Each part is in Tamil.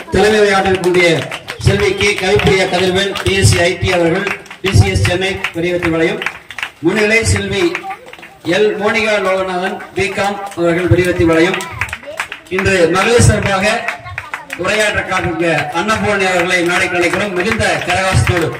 தலைமை உரையாற்றக்கூடிய செல்வி K Kavipriya Kathirvel DSC IT அவர்கள் டிசிஎஸ் சென்னை பெரியவத்தி வளையம் முன்னிலை செல்வி எல் மோனிகா லோகநாதன் பிகாம் அவர்கள் பெரியவத்தி வளையம் இன்று மகளிர் சார்பாக உரையாற்ற காட்டிருக்க அன்னபூர்ணி அவர்களை மேடைக்கு அழைக்கிறோம் மிகுந்த கரகாசத்தோடு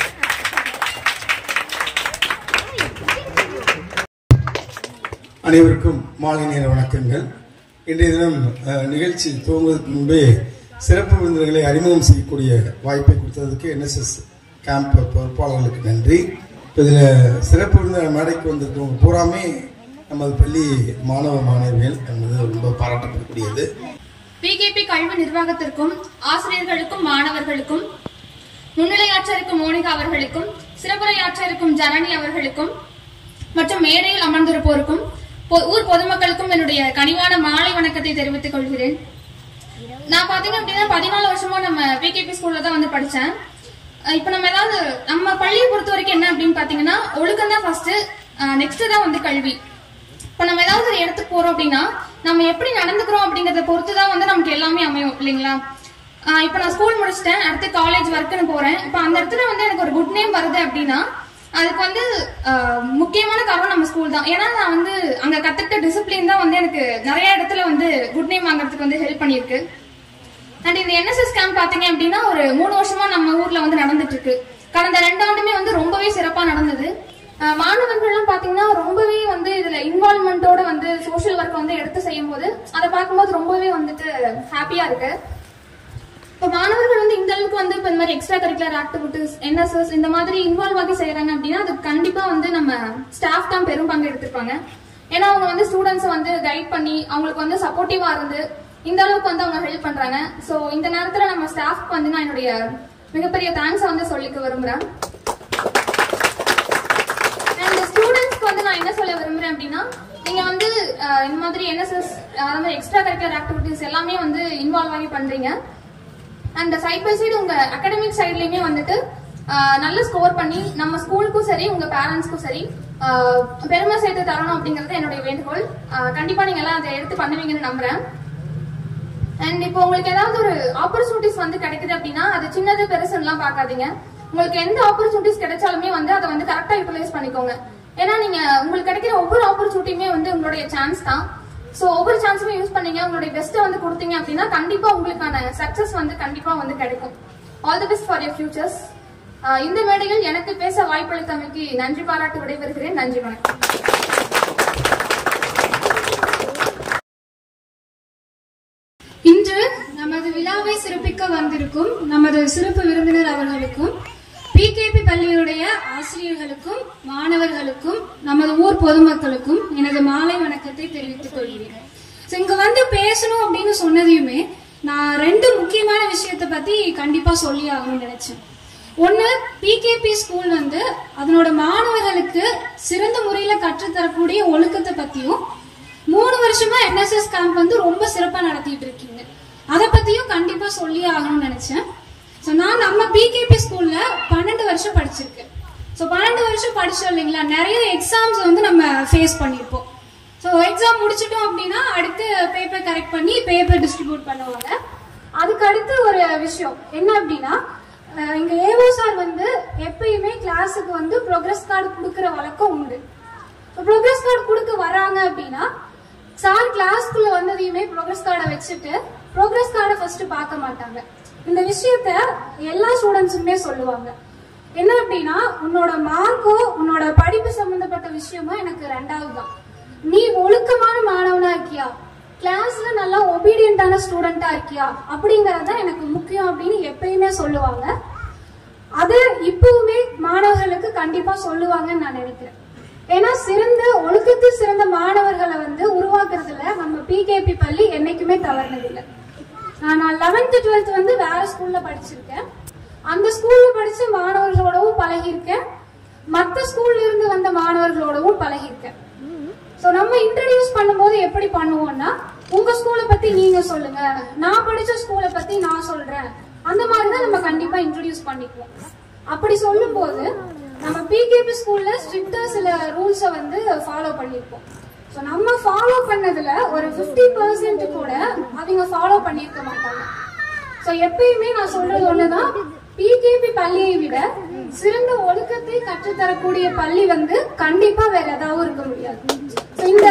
அனைவருக்கும் மாலை நேர வணக்கங்கள் இன்றைய தினம் அஹ், நிகழ்ச்சி துவங்குவதற்கு முன்பே சிறப்பு விருந்தினர்களை அறிமுகம் செய்யக்கூடிய வாய்ப்பை கொடுத்ததுக்கு என்எஸ்எஸ் கேம்ப் பொறுப்பாளர்களுக்கு நன்றி இப்போ இதில் சிறப்பு விருந்தினர் மேடைக்கு வந்திருக்கவங்க பூராமே நமது பள்ளி மாணவ மாணவிகள் என்பது ரொம்ப பாராட்டப்படக்கூடியது பிகேபி கல்வி நிர்வாகத்திற்கும் ஆசிரியர்களுக்கும் மாணவர்களுக்கும் முன்னிலையாற்றருக்கும் மோனிகா அவர்களுக்கும் சிறப்புரையாற்றருக்கும் ஜனனி அவர்களுக்கும் மற்றும் மேடையில் அமர்ந்திருப்போருக்கும் பொ- ஊர் பொதுமக்களுக்கும் என்னுடைய கனிவான மாலை வணக்கத்தை தெரிவித்துக் கொள்கிறேன் நான் பாத்தீங்க அப்படின்னா பதினாலு வருஷமா நம்ம பிகேபி ஸ்கூல்ல தான் வந்து படிச்சேன் அஹ் இப்ப நம்ம ஏதாவது நம்ம பள்ளியை பொறுத்த வரைக்கும் என்ன அப்படின்னு பாத்தீங்கன்னா ஒழுக்கம் தான் ஃபர்ஸ்ட் நெக்ஸ்ட் தான் வந்து கல்வி இப்ப நம்ம ஏதாவது ஒரு இடத்துக்கு போறோம் அப்படின்னா நம்ம எப்படி நடந்துக்கிறோம் அப்படிங்கறத பொறுத்து தான் வந்து நமக்கு எல்லாமே அமையும் இல்லைங்களா ஆஹ் இப்ப நான் ஸ்கூல் முடிச்சிட்டேன் அடுத்து காலேஜ் ஒர்க்குன்னு போறேன் இப்ப அந்த இடத்துல வந்து எனக்கு ஒரு குட் நேம் வருது அப்படின்னா அதுக்கு வந்து ஆஹ் முக்கியமான காரணம் நம்ம ஸ்கூல் தான் ஏன்னா நான் வந்து அங்க கத்துக்கிட்ட டிசிப்ளின் தான் வந்து எனக்கு நிறைய இடத்துல வந்து குட் நேம் வாங்குறதுக்கு வந்து ஹெல்ப் பண்ணியிருக்கு அண்ட் இந்த என்எஸ்எஸ் கேம்ப் பாத்தீங்க அப்படின்னா ஒரு மூணு வருஷமா நம்ம ஊர்ல வந்து நடந்துட்டு இருக்கு கடந்த ரெண்டு ஆண்டுமே வந்து ரொம்பவே சிறப்பா நடந்தது அஹ் மாணவர்கள்லாம் பாத்தீங்கன்னா ரொம்பவே வந்து இதுல இன்வால்மெண்டோட வந்து சோஷியல் ஒர்க் வந்து எடுத்து செய்யும் போது அதை பார்க்கும்போது ரொம்பவே வந்துட்டு ஹாப்பியா இருக்கு இப்போ மாணவர்கள் வந்து இந்த அளவுக்கு வந்து இப்போ இந்த மாதிரி எக்ஸ்ட்ரா கரிக்குலர் ஆக்டிவிட்டிஸ் என்எஸ்எஸ் இந்த மாதிரி இன்வால்வ் ஆகி செய்யறாங்க அப்படின்னா அது கண்டிப்பா வந்து நம்ம ஸ்டாஃப் தான் பெரும் பங்கு எடுத்திருப்பாங்க ஏன்னா அவங்க வந்து ஸ்டூடெண்ட்ஸை வந்து கைட் பண்ணி அவங்களுக்கு வந்து சப்போர்ட்டிவா இருந்து இந்த அளவுக்கு வந்து அவங்க ஹெல்ப் பண்றாங்க ஸோ இந்த நேரத்துல நம்ம ஸ்டாஃப்க்கு வந்து நான் என்னுடைய மிகப்பெரிய தேங்க்ஸ் வந்து சொல்லிக்க விரும்புறேன் அண்ட் ஸ்டூடெண்ட்ஸ்க்கு வந்து நான் என்ன சொல்ல விரும்புறேன் அப்படின்னா நீங்க வந்து அஹ், இந்த மாதிரி என்எஸ்எஸ் அது மாதிரி எக்ஸ்ட்ரா கரிக்குலர் ஆக்டிவிட்டிஸ் எல்லாமே வந்து இன்வால்வ் ஆகி பண்றீங்க அண்ட் சைட் பை சைடு உங்க அகாடமிக் சைட்லயுமே வந்துட்டு ஆஹ், நல்ல ஸ்கோர் பண்ணி நம்ம ஸ்கூலுக்கும் சரி உங்க பேரண்ட்ஸ்க்கும் சரி ஆஹ், பெருமை சேர்த்து தரணும் அப்படிங்கறது என்னுடைய வேண்டுகோள் ஆஹ், கண்டிப்பா நீங்க எல்லாம் அதை எடுத்து பண்ணுவீங்கன்னு நம்புறேன் அண்ட் இப்போ உங்களுக்கு ஏதாவது ஒரு ஆப்பர்ச்சுனிட்டிஸ் வந்து கிடைக்குது அப்படின்னா அது சின்னது பெருசுலாம் பார்க்காதீங்க உங்களுக்கு எந்த ஆப்பர்ச்சுனிட்டிஸ் கிடைச்சாலுமே வந்து அதை வந்து கரெக்டா யூட்டிலைஸ் பண்ணிக்கோங்க ஏன்னா நீங்க உங்களுக்கு கிடைக்கிற ஒவ்வொரு ஆப்பர்ச்சுனிட்டியுமே வந்து உங்களுடைய சான்ஸ் தான் சோ ஒவ்வொரு சான்ஸுமே யூஸ் பண்ணீங்க உங்களுடைய பெஸ்ட்டை வந்து கொடுத்தீங்க அப்படின்னா கண்டிப்பா உங்களுக்கான சக்சஸ் வந்து கண்டிப்பா வந்து கிடைக்கும் all the best for your futures இந்த மேடையில் எனக்கு பேச வாய்ப்பளித்தமைக்கு நன்றி பாராட்டி விடைபெறுகிறேன் நன்றி வணக்கம் இன்று நமது விழாவை சிறப்பிக்க வந்திருக்கும் நமது சிறப்பு விருந்தினர் அவர்களுக்கும் பிகேபி பள்ளியுடைய ஆசிரியர்களுக்கும் மாணவர்களுக்கும் நமது ஊர் பொதுமக்களுக்கும் எனது மாலை வணக்கத்தை தெரிவித்துக் கொள்கிறேன் So, இங்க வந்து பேசணும் அப்படின்னு சொன்னதையுமே நான் ரெண்டு முக்கியமான விஷயத்தை பத்தி கண்டிப்பா சொல்லி ஆகணும்னு நினைச்சேன் ஒண்ணு பிகேபி ஸ்கூல் வந்து அதனோட மாணவர்களுக்கு சிறந்த முறையில கற்றுத்தரக்கூடிய ஒழுக்கத்தை பத்தியும் மூணு வருஷமா என்எஸ்எஸ் கேம்ப் வந்து ரொம்ப சிறப்பா நடத்திட்டு இருக்கீங்க அத பத்தியும் கண்டிப்பா சொல்லி ஆகணும்னு நினைச்சேன் சோ நான் நம்ம பிகேபி ஸ்கூல்ல பன்னெண்டு வருஷம் படிச்சிருக்கேன் சோ பன்னெண்டு வருஷம் படிச்சோம் இல்லைங்களா நிறைய எக்ஸாம்ஸ் வந்து நம்ம ஃபேஸ் பண்ணியிருப்போம் ஸோ எக்ஸாம் முடிச்சிட்டோம் அப்படின்னா அடுத்து பேப்பர் கரெக்ட் பண்ணி பேப்பர் டிஸ்ட்ரிபியூட் பண்ணுவாங்க அதுக்கு அடுத்து ஒரு விஷயம் என்ன அப்படின்னா அஹ் இங்க ஏஓ சார் வந்து எப்பயுமே கிளாஸுக்கு வந்து ப்ரோக்ரஸ் கார்டு கொடுக்குற வழக்கம் உண்டு ப்ரோக்ரஸ் கார்டு கொடுக்க வராங்க அப்படின்னா சார் கிளாஸ்க்குள்ள வந்ததையுமே ப்ரோக்ரஸ் கார்டை வச்சுட்டு ப்ரோக்ரஸ் கார்டை ஃபர்ஸ்ட் பார்க்க மாட்டாங்க இந்த விஷயத்த எல்லா ஸ்டூடெண்ட்ஸுமே சொல்லுவாங்க என்ன அப்படின்னா உன்னோட மார்க்கோ உன்னோட படிப்பு சம்பந்தப்பட்ட விஷயமோ எனக்கு ரெண்டாவது தான் நீ ஒழுக்கமான மாணவனா இருக்கியா கிளாஸ்ல நல்லா ஒபீடியண்டான ஸ்டூடெண்டா இருக்கியா அப்படிங்கறது தான் எனக்கு முக்கியம் அப்படின்னு எப்பயுமே சொல்லுவாங்க அது இப்பவுமே மாணவர்களுக்கு கண்டிப்பா சொல்லுவாங்கன்னு நான் நினைக்கிறேன் ஏன்னா சிறந்த ஒழுக்கத்தில் சிறந்த மாணவர்களை வந்து உருவாக்குறதுல நம்ம பிகேபி பள்ளி என்னைக்குமே தவறுனதில்லை நான் லெவன்த் டுவெல்த் வந்து வேற ஸ்கூல்ல படிச்சிருக்கேன் அந்த ஸ்கூல்ல படிச்ச மாணவர்களோடவும் பழகியிருக்கேன் மத்த ஸ்கூல்ல இருந்து வந்த மாணவர்களோடவும் பழகியிருக்கேன் சோ நம்ம இன்ட்ரடியூஸ் பண்ணும்போது எப்படி பண்ணுவோம்னா உங்க ஸ்கூலை பத்தி நீங்க சொல்லுங்க நான் படிச்ச ஸ்கூலை பத்தி நான் சொல்றேன் அந்த மாதிரி தான் நம்ம கண்டிப்பா இன்ட்ரடியூஸ் பண்ணிக்குவோம் அப்படி சொல்லும்போது நம்ம பிகேபி ஸ்கூல்ல ஸ்ட்ரிக்டா சில ரூல்ஸை வந்து ஃபாலோ பண்ணியிருப்போம் ஸோ நம்ம ஃபாலோ பண்ணதுல ஒரு 50% கூட அவங்க ஃபாலோ பண்ணியிருக்க மாட்டாங்க சோ எப்பயுமே நான் சொல்றது ஒண்ணுதான் பிகேபி பள்ளியை விட சிறந்த ஒழுக்கத்தை கற்றுத்தரக்கூடிய பள்ளி வந்து கண்டிப்பா வேற ஏதாவது இருக்க முடியாது So இந்த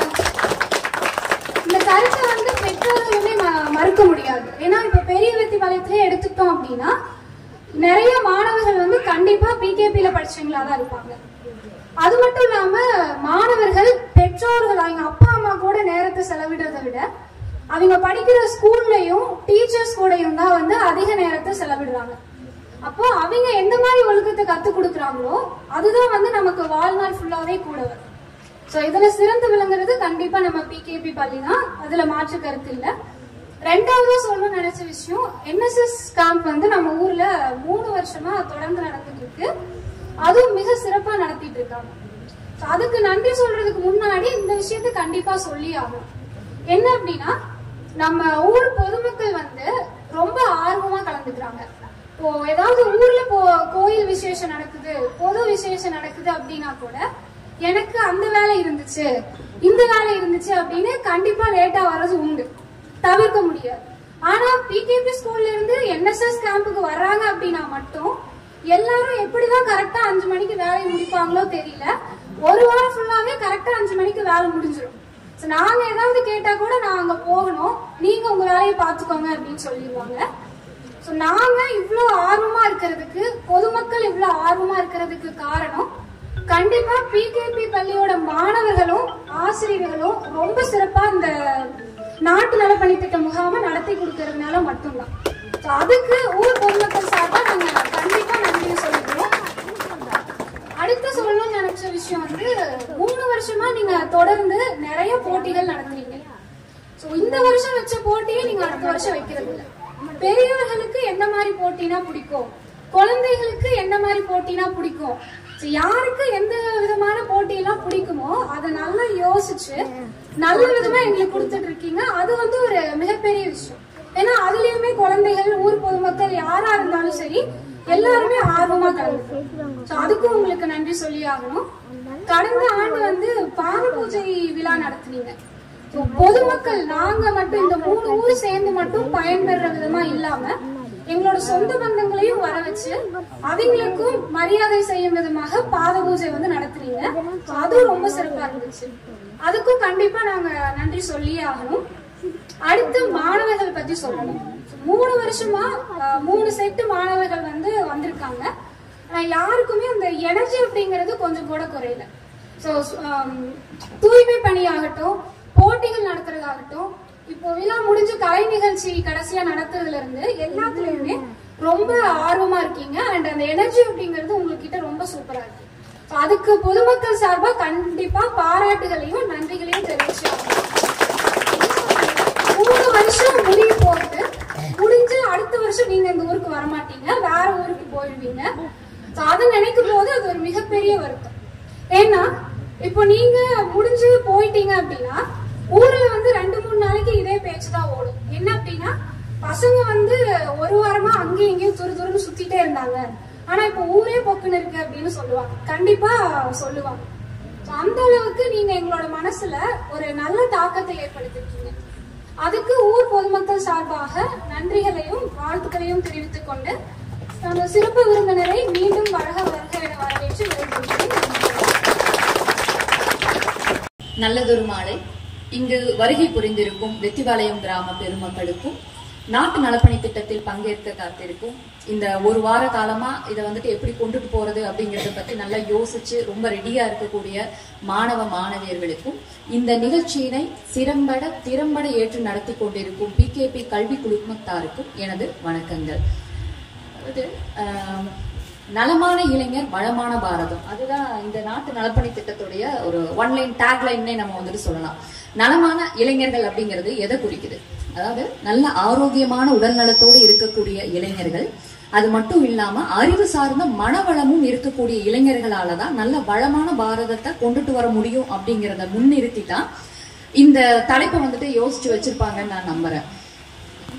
இந்த கருத்தை வந்து பெற்றோர்களுமே ம- மறுக்க முடியாது ஏன்னா இப்ப பெரிய வெத்தி வலயத்திலே எடுத்துக்கிட்டோம் அப்படின்னா நிறைய மாணவர்கள் வந்து கண்டிப்பா பிகேபியில படிச்சவங்களா தான் இருப்பாங்க அது மட்டும் இல்லாம மாணவர்கள் பெற்றோர்கள் அவங்க அப்பா அம்மா கூட நேரத்தை செலவிடுறதை விட அவங்க படிக்கிற ஸ்கூல்லையும் டீச்சர்ஸ் கூடயும் தான் வந்து அதிக நேரத்தை செலவிடுறாங்க அப்போ அவங்க எந்த மாதிரி ஒழுக்கத்தை கத்து கொடுக்குறாங்களோ அதுதான் வந்து நமக்கு வாழ்நாள் ஃபுல்லாவே கூட வரும் சோ இதுல சிறந்து விளங்குறது கண்டிப்பா நம்ம பிகேபி பள்ளி தான் அதுல மாற்று கருத்து இல்ல ரெண்டாவதா சொல்ல நினைச்ச விஷயம் என்எஸ்எஸ் கேம்ப் வந்து நம்ம ஊர்ல மூணு வருஷமா தொடர்ந்து நடந்துட்டு இருக்கு அதுவும் மிக சிறப்பா நடத்திட்டு இருக்காங்க So அதுக்கு நன்றி சொல்றதுக்கு முன்னாடி இந்த விஷயத்தை கண்டிப்பா சொல்லி ஆகணும் என்ன அப்படின்னா நம்ம ஊர் பொதுமக்கள் வந்து ரொம்ப ஆர்வமா கலந்துக்கிறாங்க இப்போ ஏதாவது ஊர்ல போ கோயில் விசேஷம் நடக்குது பொது விசேஷம் நடக்குது அப்படின்னா கூட எனக்கு அந்த வேலை இருந்துச்சு இந்த வேலை இருந்துச்சு அப்படின்னு கண்டிப்பா லேட்டா வர்றது உண்டு தவிர்க்க முடியாது ஆனா பிகேபி ஸ்கூல்ல இருந்து என்எஸ்எஸ் கேம்புக்கு வர்றாங்க அப்படின்னா மட்டும் எல்லாரும் எப்படிதான் கரெக்டா அஞ்சு மணிக்கு வேலையை முடிப்பாங்களோ தெரியல ஒரு வாரம் ஃபுல்லாவே கரெக்டா அஞ்சு மணிக்கு வேலை முடிஞ்சிடும் So, நாங்க ஏதாவது கேட்டா கூட நான் அங்க போகணும் நீங்க உங்க வேலையை பாத்துக்கோங்க அப்படின்னு சொல்லிடுவாங்க சோ நாங்க இவ்ளோ ஆர்வமா இருக்கிறதுக்கு பொதுமக்கள் இவ்ளோ ஆர்வமா இருக்கிறதுக்கு காரணம் கண்டிப்பா பிகேபி பள்ளியோட மாணவர்களும் ஆசிரியர்களும் ரொம்ப சிறப்பா இந்த நாட்டு நலப்பணி திட்ட முகாமை நடத்தி கொடுக்கறதுனால மட்டும்தான் So அதுக்கு ஊர் பொதுமக்கள் சார்பா நாங்க கண்டிப்பா நன்றி சொல்லிக்கிறோம் அடுத்து சொல்லணும்னு நினைச்ச விஷயம் வந்து மூணு வருஷமா நீங்க தொடர்ந்து நிறைய போட்டிகள் நடத்துறீங்க சோ இந்த வருஷம் வச்ச போட்டியை நீங்க அடுத்த வருஷம் வைக்கிறது இல்ல பெரியவர்களுக்கு என்ன மாதிரி போட்டினா பிடிக்கும் குழந்தைகளுக்கு என்ன மாதிரி போட்டினா பிடிக்கும் So, யாருக்கு எந்த விதமான போட்டியெல்லாம் பிடிக்குமோ அதை நல்லா யோசிச்சு நல்ல விதமா எங்களுக்கு கொடுத்துட்டு இருக்கீங்க அது வந்து ஒரு மிகப்பெரிய விஷயம் ஏன்னா அதுலயுமே குழந்தைகள் ஊர் பொதுமக்கள் யாரா இருந்தாலும் சரி எல்லாருமே ஆர்வமா கலந்து So, அதுக்கும் உங்களுக்கு நன்றி சொல்லி ஆகணும் கடந்த ஆண்டு வந்து பாத பூஜை விழா நடத்துனீங்க So, பொதுமக்கள் நாங்க மட்டும் இந்த மூணு ஊர் சேர்ந்து மட்டும் பயன்பெற விதமா இல்லாம எங்களோட சொந்த பந்தங்களையும் வர வச்சு அவங்களுக்கும் மரியாதை செய்யும் விதமாக பாத பூஜை வந்து நடத்துறீங்க So, அதுவும் ரொம்ப சிறப்பா இருந்துச்சு அதுக்கும் கண்டிப்பா நாங்க நன்றி சொல்லியே ஆகணும் அடுத்து மாணவர்கள் பத்தி சொல்லணும் மூணு வருஷமா அஹ், மூணு செட்டு மாணவர்கள் வந்து வந்திருக்காங்க ஆனா யாருக்குமே அந்த எனர்ஜி அப்படிங்கிறது கொஞ்சம் கூட குறையல ஸோ தூய்மை பணியாகட்டும் போட்டிகள் நடத்துறதாகட்டும் இப்போ விழா முடிஞ்சு கலை நிகழ்ச்சி கடைசியா நடத்துறதுல இருந்து எல்லாத்துலயுமே ரொம்ப ஆர்வமா இருக்கீங்க அண்ட் அந்த எனர்ஜி அப்படிங்கிறது உங்ககிட்ட ரொம்ப சூப்பரா இருக்கு So, அதுக்கு பொதுமக்கள் சார்பா கண்டிப்பா பாராட்டுகளையும் நன்றிகளையும் தெரிவிச்சு மூணு வருஷம் முடிய போகுது முடிஞ்சு அடுத்த வருஷம் நீங்க இந்த ஊருக்கு வரமாட்டீங்க வேற ஊருக்கு போயிடுவீங்க So, அதை நினைக்கும் போது அது ஒரு மிகப்பெரிய வருத்தம் ஏன்னா இப்போ நீங்க முடிஞ்சு போயிட்டீங்க அப்படின்னா ஊர்ல வந்து ரெண்டு மூணு நாளைக்கு இதே பேச்சு தான் ஓடும் என்ன அப்படின்னா பசங்க வந்து ஒரு வாரமா அங்கேயும் இங்கேயும் துரு துருன்னு சுத்திட்டே இருந்தாங்க ஆனா இப்போ ஊரே பொக்குன்னு இருக்கு அப்படின்னு சொல்லுவாங்க கண்டிப்பா சொல்லுவாங்க So, அந்த அளவுக்கு நீங்க எங்களோட மனசுல ஒரு நல்ல தாக்கத்தை ஏற்படுத்திருக்கீங்க அதுக்கு ஊர் பொதுமக்கள் சார்பாக நன்றிகளையும் வாழ்த்துக்களையும் தெரிவித்துக் கொண்டு நம்ம சிறப்பு விருந்தினரை மீண்டும் வருக வருக என வரவேற்று விரும்புகிறேன் நல்லதொரு மாலை இங்கு வருகை புரிந்திருக்கும் வெத்திவாளையம் கிராம பெருமக்களுக்கும் நாட்டு நலப்பணி திட்டத்தில் பங்கேற்க காத்திருக்கும் இந்த ஒரு வார காலமா இதை வந்துட்டு எப்படி கொண்டுட்டு போறது அப்படிங்கறத பத்தி நல்லா யோசிச்சு ரொம்ப ரெடியா இருக்கக்கூடிய மாணவ மாணவியர்களுக்கும் இந்த நிகழ்ச்சியினை சிறம்பட திறம்பட ஏற்று நடத்தி கொண்டிருக்கும் பிகேபி கல்வி குழுமத்தாருக்கும் எனது வணக்கங்கள் அதாவது ஆம், நலமான இளைஞர் வளமான பாரதம் அதுதான் இந்த நாட்டு நலப்பணி திட்டத்துடைய ஒரு ஒன்லைன் டேக்லைன்னே நம்ம வந்துட்டு சொல்லலாம் நலமான இளைஞர்கள் அப்படிங்கிறது எதை குறிக்குது அதாவது நல்ல ஆரோக்கியமான உடல்நலத்தோடு இருக்கக்கூடிய இளைஞர்கள் அது மட்டும் இல்லாம அறிவு சார்ந்த மனவளமும் இருக்கக்கூடிய இளைஞர்களால தான் நல்ல வளமான பாரதத்தை கொண்டுட்டு வர முடியும் அப்படிங்கிறத முன்னிறுத்தி தான் இந்த தலைப்பை வந்துட்டு யோசிச்சு வச்சிருப்பாங்கன்னு நான் நம்புறேன்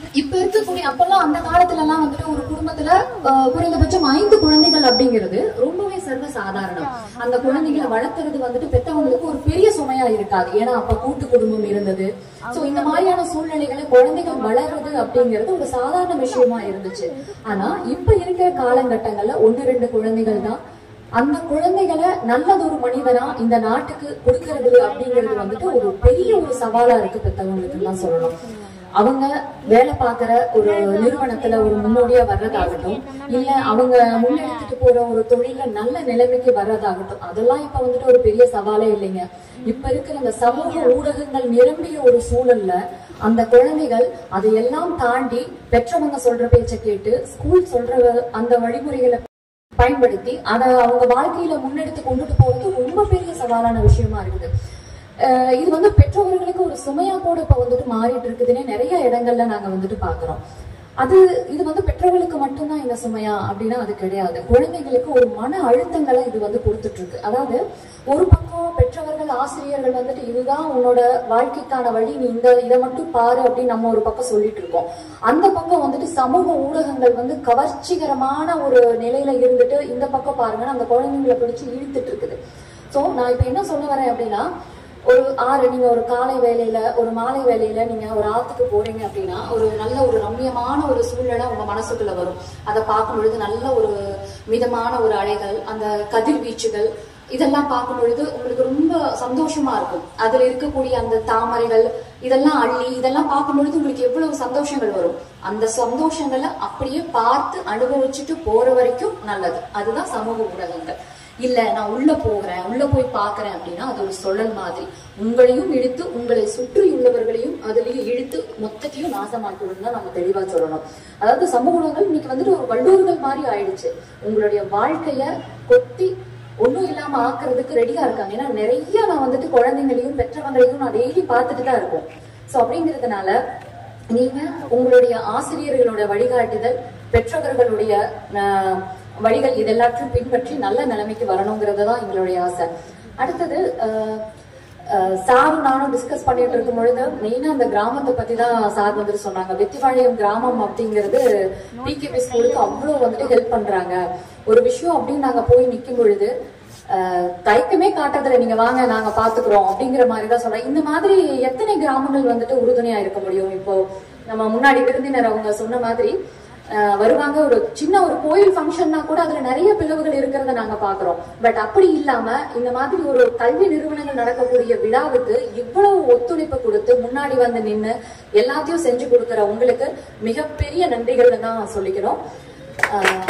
இப்ப இருக்கக்கூடிய அப்பெல்லாம் அந்த காலத்துல எல்லாம் வந்துட்டு ஒரு குடும்பத்துல அஹ், குறைந்தபட்சம் ஐந்து குழந்தைகள் அப்படிங்கிறது ரொம்பவே சர்வ சாதாரணம் அந்த குழந்தைகளை வளர்த்துறது வந்துட்டு பெத்தவங்களுக்கு ஒரு பெரிய சுமையா இருக்காது ஏன்னா அப்ப கூட்டு குடும்பம் இருந்தது சோ இந்த மாதிரியான சூழ்நிலைகளை குழந்தைகள் வளர்றது அப்படிங்கிறது ஒரு சாதாரண விஷயமா இருந்துச்சு ஆனா இப்ப இருக்கிற காலகட்டங்கள்ல ஒன்னு ரெண்டு குழந்தைகள் தான் அந்த குழந்தைகளை நல்லதொரு மனிதனா இந்த நாட்டுக்கு கொடுக்கறது அப்படிங்கிறது வந்துட்டு ஒரு பெரிய ஒரு சவாலா இருக்கு பெத்தவங்களுக்கு எல்லாம் சொல்லணும் அவங்க வேலை பார்க்கிற ஒரு நிறுவனத்துல ஒரு முன்னோடியா வர்றதாகட்டும் இல்ல அவங்க முன்னெடுத்துட்டு போற ஒரு தொழில நல்ல நிலைமைக்கு வர்றதாகட்டும் அதெல்லாம் இப்ப வந்துட்டு ஒரு பெரிய சவாலே இல்லைங்க இப்ப இருக்கிற அந்த சமூக ஊடகங்கள் நிரம்பிய ஒரு சூழல்ல அந்த குழந்தைகள் அதையெல்லாம் தாண்டி பெற்றவங்க சொல்ற பேச்சை கேட்டு ஸ்கூல் சொல்ற அந்த வழிமுறைகளை பயன்படுத்தி அதை அவங்க வாழ்க்கையில முன்னெடுத்து கொண்டுட்டு போறது ரொம்ப பெரிய சவாலான விஷயமா இருக்குது அஹ் இது வந்து பெற்றோர்களுக்கு ஒரு சுமையா கூட இப்ப வந்துட்டு மாறிட்டு இருக்குதுன்னே நிறைய இடங்கள்ல நாங்க வந்துட்டு பாக்குறோம் அது இது வந்து பெற்றோர்களுக்கு மட்டும்தான் இந்த சுமையா அப்படின்னா அது கிடையாது குழந்தைகளுக்கு ஒரு மன அழுத்தங்களை இது வந்து கொடுத்துட்டு இருக்கு அதாவது ஒரு பக்கம் பெற்றவர்கள் ஆசிரியர்கள் வந்துட்டு இதுதான் உன்னோட வாழ்க்கைக்கான வழி நீ இந்த இதை மட்டும் பாரு அப்படின்னு நம்ம ஒரு பக்கம் சொல்லிட்டு இருக்கோம் அந்த பக்கம் வந்துட்டு சமூக ஊடகங்கள் வந்து கவர்ச்சிகரமான ஒரு நிலையில இருந்துட்டு இந்த பக்கம் பாருங்கன்னா அந்த குழந்தைங்களை பிடிச்சு இழுத்துட்டு இருக்குது சோ நான் இப்ப என்ன சொல்ல வரேன் அப்படின்னா ஒரு ஆறு நீங்க ஒரு காலை வேலையில ஒரு மாலை வேலையில நீங்க ஒரு ஆத்துக்கு போறீங்க அப்படின்னா ஒரு நல்ல ஒரு ரம்மியமான ஒரு சூழ்நிலை உங்க மனசுக்குள்ள வரும் அதை பார்க்கும் பொழுது நல்ல ஒரு மிதமான ஒரு அலைகள் அந்த கதிர்வீச்சுகள் இதெல்லாம் பார்க்கும் பொழுது உங்களுக்கு ரொம்ப சந்தோஷமா இருக்கும் அதுல இருக்கக்கூடிய அந்த தாமரைகள் இதெல்லாம் அள்ளி இதெல்லாம் பார்க்கும் பொழுது உங்களுக்கு எவ்வளவு சந்தோஷங்கள் வரும் அந்த சந்தோஷங்களை அப்படியே பார்த்து அனுபவிச்சுட்டு போற வரைக்கும் நல்லது அதுதான் சமூக ஊடகங்கள் இல்ல நான் உள்ள போகிறேன் உள்ள போய் பாக்குறேன் அப்படின்னா அது ஒரு சுழல் மாதிரி உங்களையும் இழுத்து உங்களை சுற்றி உள்ளவர்களையும் அதுலயும் இழுத்து மொத்தத்தையும் நாசமாக்கிவிடும் தான் நம்ம தெளிவா சொல்லணும் அதாவது சமூக ஊடகங்கள் இன்னைக்கு வந்துட்டு ஒரு வல்லூர்கள் மாதிரி ஆயிடுச்சு உங்களுடைய வாழ்க்கைய கொத்தி ஒண்ணும் இல்லாம ஆக்குறதுக்கு ரெடியா இருக்காங்க ஏன்னா நிறைய நான் வந்துட்டு குழந்தைங்களையும் பெற்றவங்களையும் நான் டெய்லி பார்த்துட்டு தான் இருக்கோம் சோ அப்படிங்கிறதுனால நீங்க உங்களுடைய ஆசிரியர்களோட வழிகாட்டுதல் பெற்றவர்களுடைய ஆஹ், வழிகள் இதெல்லாத்தையும் பின்பற்றி நல்ல நிலைமைக்கு வரணுங்கிறது தான் எங்களுடைய ஆசை அடுத்தது ஆஹ், ஆஹ், சாரும் நானும் டிஸ்கஸ் பண்ணிட்டு இருக்கும் பொழுது மெயினா அந்த கிராமத்தை பத்தி தான் சார் வந்துட்டு சொன்னாங்க வெத்திவாளையம் கிராமம் அப்படிங்கிறது பிகேபி ஸ்கூலுக்கு அவ்வளவு வந்துட்டு ஹெல்ப் பண்றாங்க ஒரு விஷயம் அப்படின்னு நாங்க போய் நிக்கும் பொழுது ஆஹ் தயக்கமே காட்டுறதுல நீங்க வாங்க நாங்க பாத்துக்கிறோம் அப்படிங்கிற மாதிரி தான் சொல்றேன் இந்த மாதிரி எத்தனை கிராமங்கள் வந்துட்டு உறுதுணையா இருக்க முடியும் இப்போ நம்ம முன்னாடி விருந்தினர் அவங்க சொன்ன மாதிரி ஆஹ் வருவாங்க ஒரு சின்ன ஒரு கோயில் ஃபங்க்ஷன்னா கூட அதுல நிறைய பிளவுகள் இருக்கிறத நாங்க பாக்குறோம் பட் அப்படி இல்லாம இந்த மாதிரி ஒரு கல்வி நிறுவனங்கள் நடக்கக்கூடிய விழாவுக்கு இவ்வளவு ஒத்துழைப்பு கொடுத்து முன்னாடி வந்து நின்னு எல்லாத்தையும் செஞ்சு கொடுக்கிற உங்களுக்கு மிகப்பெரிய நன்றிகள் தான் சொல்லிக்கிறோம் ஆஹ்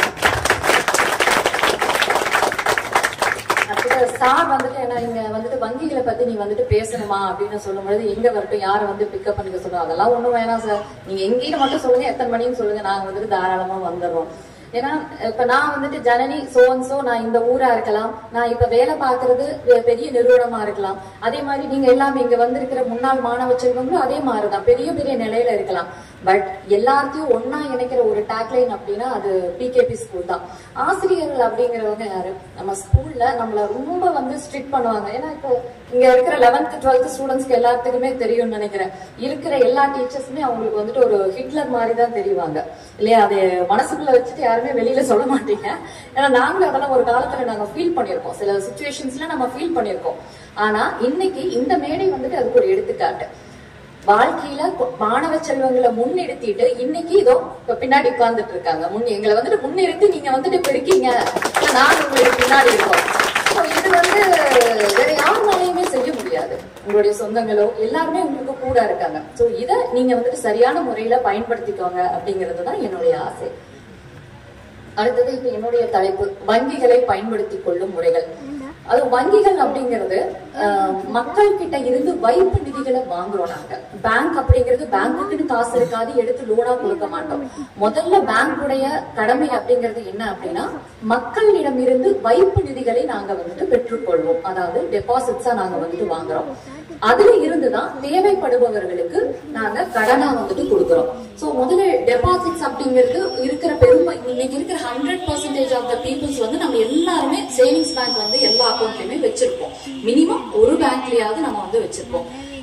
அடுத்தது சார் வந்துட்டு என்ன இங்க வந்துட்டு வங்கிகளை பத்தி நீ வந்துட்டு பேசணுமா அப்படின்னு சொல்லும் பொழுது எங்க வரட்டும் யாரை வந்து பிக்கப் பண்ணிக்க சொல்றோம் அதெல்லாம் ஒண்ணும் வேணாம் சார் நீங்க எங்கேயும் மட்டும் சொல்லுங்க எத்தனை மணின்னு சொல்லுங்க நாங்க வந்துட்டு தாராளமா வந்துடுறோம் ஏன்னா இப்ப நான் வந்துட்டு ஜனனி சோன்சோ நான் இந்த ஊரா இருக்கலாம் நான் இப்ப வேலை பார்க்கறது பெ- பெரிய நிறுவனமா இருக்கலாம் அதே மாதிரி நீங்க எல்லாம் இங்க வந்திருக்கிற முன்னாள் மாணவ செல்வங்களும் அதே மாதிரிதான் பெரிய பெரிய நிலையில இருக்கலாம் பட் எல்லாத்தையும் ஒண்ணா இணைக்கிற ஒரு டேக்லைன் அப்படின்னா அது பிகேபி ஸ்கூல் தான் ஆசிரியர்கள் அப்படிங்கிறவங்க யாரு நம்ம ஸ்கூல்ல நம்மள ரொம்ப வந்து ஸ்ட்ரிக்ட் பண்ணுவாங்க ஏன்னா இப்போ இங்க இருக்கிற லெவன்த் டுவெல்த் ஸ்டூடெண்ட்ஸ்க்கு எல்லாத்துக்குமே தெரியும்னு நினைக்கிறேன் இருக்கிற எல்லா டீச்சர்ஸுமே அவங்களுக்கு வந்துட்டு ஒரு ஹிட்லர் மாதிரி தான் தெரிவாங்க இல்லையா அதை மனசுக்குள்ள வச்சுட்டு யாருமே வெளியில சொல்ல மாட்டீங்க ஏன்னா நாங்களும் அதெல்லாம் ஒரு காலத்துல நாங்க ஃபீல் பண்ணியிருக்கோம் சில சுச்சுவேஷன்ஸ்ல நம்ம ஃபீல் பண்ணியிருக்கோம் ஆனா இன்னைக்கு இந்த மேடை வந்துட்டு அதுக்கு ஒரு எடுத்துக்காட்டு வாழ்க்கையில கொ- மாணவ செல்வங்களை முன்னிறுத்திட்டு இன்னைக்கு இதோ இப்ப பின்னாடி உட்கார்ந்துட்டு இருக்காங்க முன் எங்களை வந்துட்டு முன்னிறுத்தி நீங்க வந்துட்டு இப்ப இருக்கீங்க இல்ல நாங்க உங்களுக்கு பின்னாடி இருக்கோம் So இது வந்து வேற யாருனாலையுமே செய்ய முடியாது உங்களுடைய சொந்தங்களோ எல்லாருமே உங்களுக்கு கூட இருக்காங்க சோ இத நீங்க வந்துட்டு சரியான முறையில பயன்படுத்திக்கோங்க அப்படிங்கிறது தான் என்னுடைய ஆசை அடுத்தது இப்ப என்னுடைய தலைப்பு வங்கிகளை பயன்படுத்திக் கொள்ளும் முறைகள் அது வங்கிகள் அப்படிங்கிறது அஹ், மக்கள் கிட்ட இருந்து வைப்பு நிதிகளை வாங்குறோம் நாங்க பேங்க் அப்படிங்கிறது பேங்குக்குன்னு காசு இருக்காது எடுத்து லோனா கொடுக்க மாட்டோம் முதல்ல பேங்குடைய கடமை அப்படிங்கிறது என்ன அப்படின்னா மக்களிடம் இருந்து வைப்பு நிதிகளை நாங்க வந்துட்டு பெற்றுக்கொள்வோம் அதாவது டெபாசிட்ஸா நாங்க வந்துட்டு வாங்குறோம் அதுல இருந்துதான் தேவைப்படுபவர்களுக்கு நாங்க கடனா வந்துட்டு கொடுக்குறோம் சோ முதல்ல டெபாசிட்ஸ் அப்படிங்கிறது இருக்கிற பெருமை இன்னைக்கு இருக்கிற hundred percentage of the peoples வந்து நம்ம எல்லாருமே சேவிங்ஸ் பேங்க் வந்து எல்லா அக்கௌண்ட்லயுமே வச்சிருப்போம் மினிமம் ஒரு பேங்க்லயாவது நம்ம வந்து வச்சிருப்போம்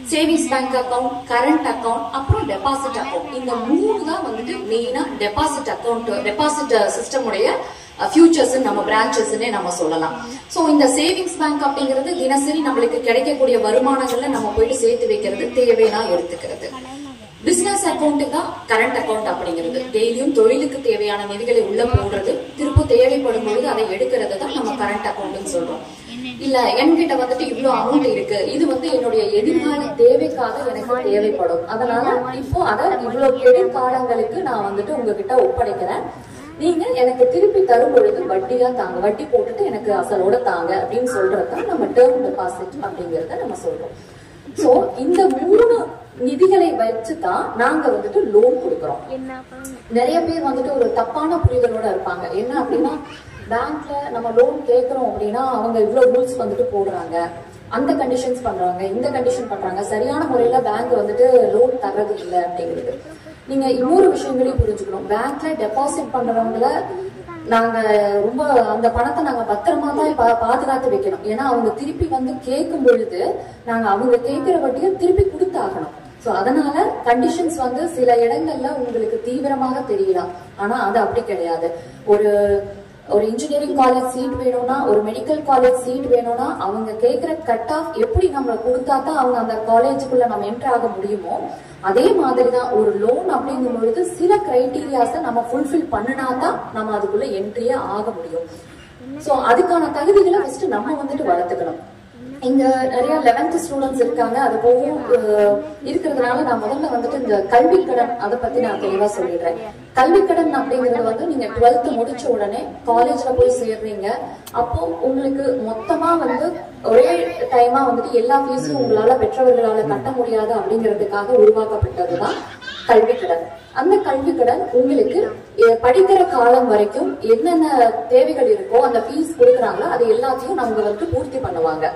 savings bank account current account அப்புறம் டெபாசிட் அக்கவுண்ட் இந்த மூணு தான் வந்துட்டு மெயினா டெபாசிட் அக்கவுண்ட் டெபாசிட் சிஸ்டம் உடைய ஃபியூச்சர்ஸ் நம்ம பிரான்ச்சஸ்னே நம்ம சொல்லலாம் சோ இந்த சேவிங்ஸ் பேங்க் அப்படிங்கிறது தினசரி நம்மளுக்கு கிடைக்கக்கூடிய வருமானங்கள்ல நம்ம போயிட்டு சேர்த்து வைக்கிறது தேவைனா எடுத்துக்கிறது பிசினஸ் அக்கவுண்ட் தான் கரண்ட் அக்கவுண்ட் அப்படிங்கிறது டெய்லியும் தொழிலுக்கு தேவையான நிதிகளை உள்ள போடுறது திரும்ப தேவைப்படும் பொழுது அதை எடுக்கிறது தான் நம்ம கரண்ட் அக்கவுண்ட்னு சொல்றோம் இல்ல என்கிட்ட வந்துட்டு இவ்ளோ அமௌண்ட் இருக்கு இது வந்து என்னுடைய எதிர்கால தேவைக்காக எனக்கு தேவைப்படும் அதனால இப்போ அதை இவ்வளவு கெடும் காலங்களுக்கு நான் வந்துட்டு உங்ககிட்ட ஒப்படைக்கிறேன் நீங்க எனக்கு திருப்பி தரும் பொழுது வட்டியா தாங்க வட்டி போட்டுட்டு எனக்கு அசலோட தாங்க அப்படின்னு சொல்றதுதான் நம்ம டேர்ம் டெபாசிட் அப்படிங்கறத நம்ம சொல்றோம் சோ இந்த மூணு நிதிகளை வச்சுதான் நாங்க வந்துட்டு லோன் கொடுக்கறோம் நிறைய பேர் வந்துட்டு ஒரு தப்பான புரிதலோட இருப்பாங்க என்ன அப்படின்னா பேங்க்ல நம்ம லோன் கேக்குறோம் அப்படின்னா அவங்க இவ்வளவு ரூல்ஸ் வந்துட்டு போடுறாங்க அந்த கண்டிஷன்ஸ் பண்றாங்க இந்த கண்டிஷன் பண்றாங்க சரியான முறையில பேங்க் வந்துட்டு லோன் தர்றது இல்லை அப்படிங்கிறது நீங்க இன்னொரு விஷயங்களையும் புரிஞ்சுக்கணும் பேங்க்ல டெபாசிட் பண்றவங்கள நாங்க ரொம்ப அந்த பணத்தை நாங்க பத்திரமா தான் பா- பாதுகாத்து வைக்கணும் ஏன்னா அவங்க திருப்பி வந்து கேட்கும் பொழுது நாங்க அவங்க கேட்கிற வட்டியை திருப்பி கொடுத்தாகணும் சோ அதனால கண்டிஷன்ஸ் வந்து சில இடங்கள்ல உங்களுக்கு தீவிரமாக தெரியலாம் ஆனா அது அப்படி கிடையாது ஒரு ஒரு இன்ஜினியரிங் காலேஜ் சீட் வேணும்னா ஒரு மெடிக்கல் காலேஜ் சீட் வேணும்னா அவங்க கேட்கிற கட் ஆஃப் எப்படி நம்ம கொடுத்தா தான் அவங்க அந்த காலேஜுக்குள்ள நம்ம என்டர் ஆக முடியுமோ அதே மாதிரி தான் ஒரு லோன் அப்படிங்கும் பொழுது சில கிரைட்டீரியாஸை நம்ம ஃபுல்ஃபில் பண்ணினா தான் நம்ம அதுக்குள்ள என்ட்ரியே ஆக முடியும் சோ அதுக்கான தகுதிகளை ஃபர்ஸ்ட் நம்ம வந்துட்டு வளர்த்துக்கணும் இங்க நிறைய லெவன்த் ஸ்டூடெண்ட்ஸ் இருக்காங்க அது போகும் அஹ், இருக்கிறதுனால நான் முதல்ல வந்துட்டு இந்த கல்வி கடன் அதை பத்தி நான் தெளிவா சொல்லிடுறேன் கல்வி கடன் அப்படிங்கறது வந்து நீங்க டுவெல்த் முடிச்ச உடனே காலேஜ்ல போய் சேர்றீங்க அப்போ உங்களுக்கு மொத்தமா வந்து ஒரே டைமா வந்துட்டு எல்லா ஃபீஸும் உங்களால பெற்றவர்களால கட்ட முடியாது அப்படிங்கிறதுக்காக உருவாக்கப்பட்டதுதான் கல்வி கடன் அந்த கல்வி கடன் உங்களுக்கு அஹ், படிக்கிற காலம் வரைக்கும் என்னென்ன தேவைகள் இருக்கோ அந்த ஃபீஸ் கொடுக்குறாங்களோ அது எல்லாத்தையும் அவங்க வந்து பூர்த்தி பண்ணுவாங்க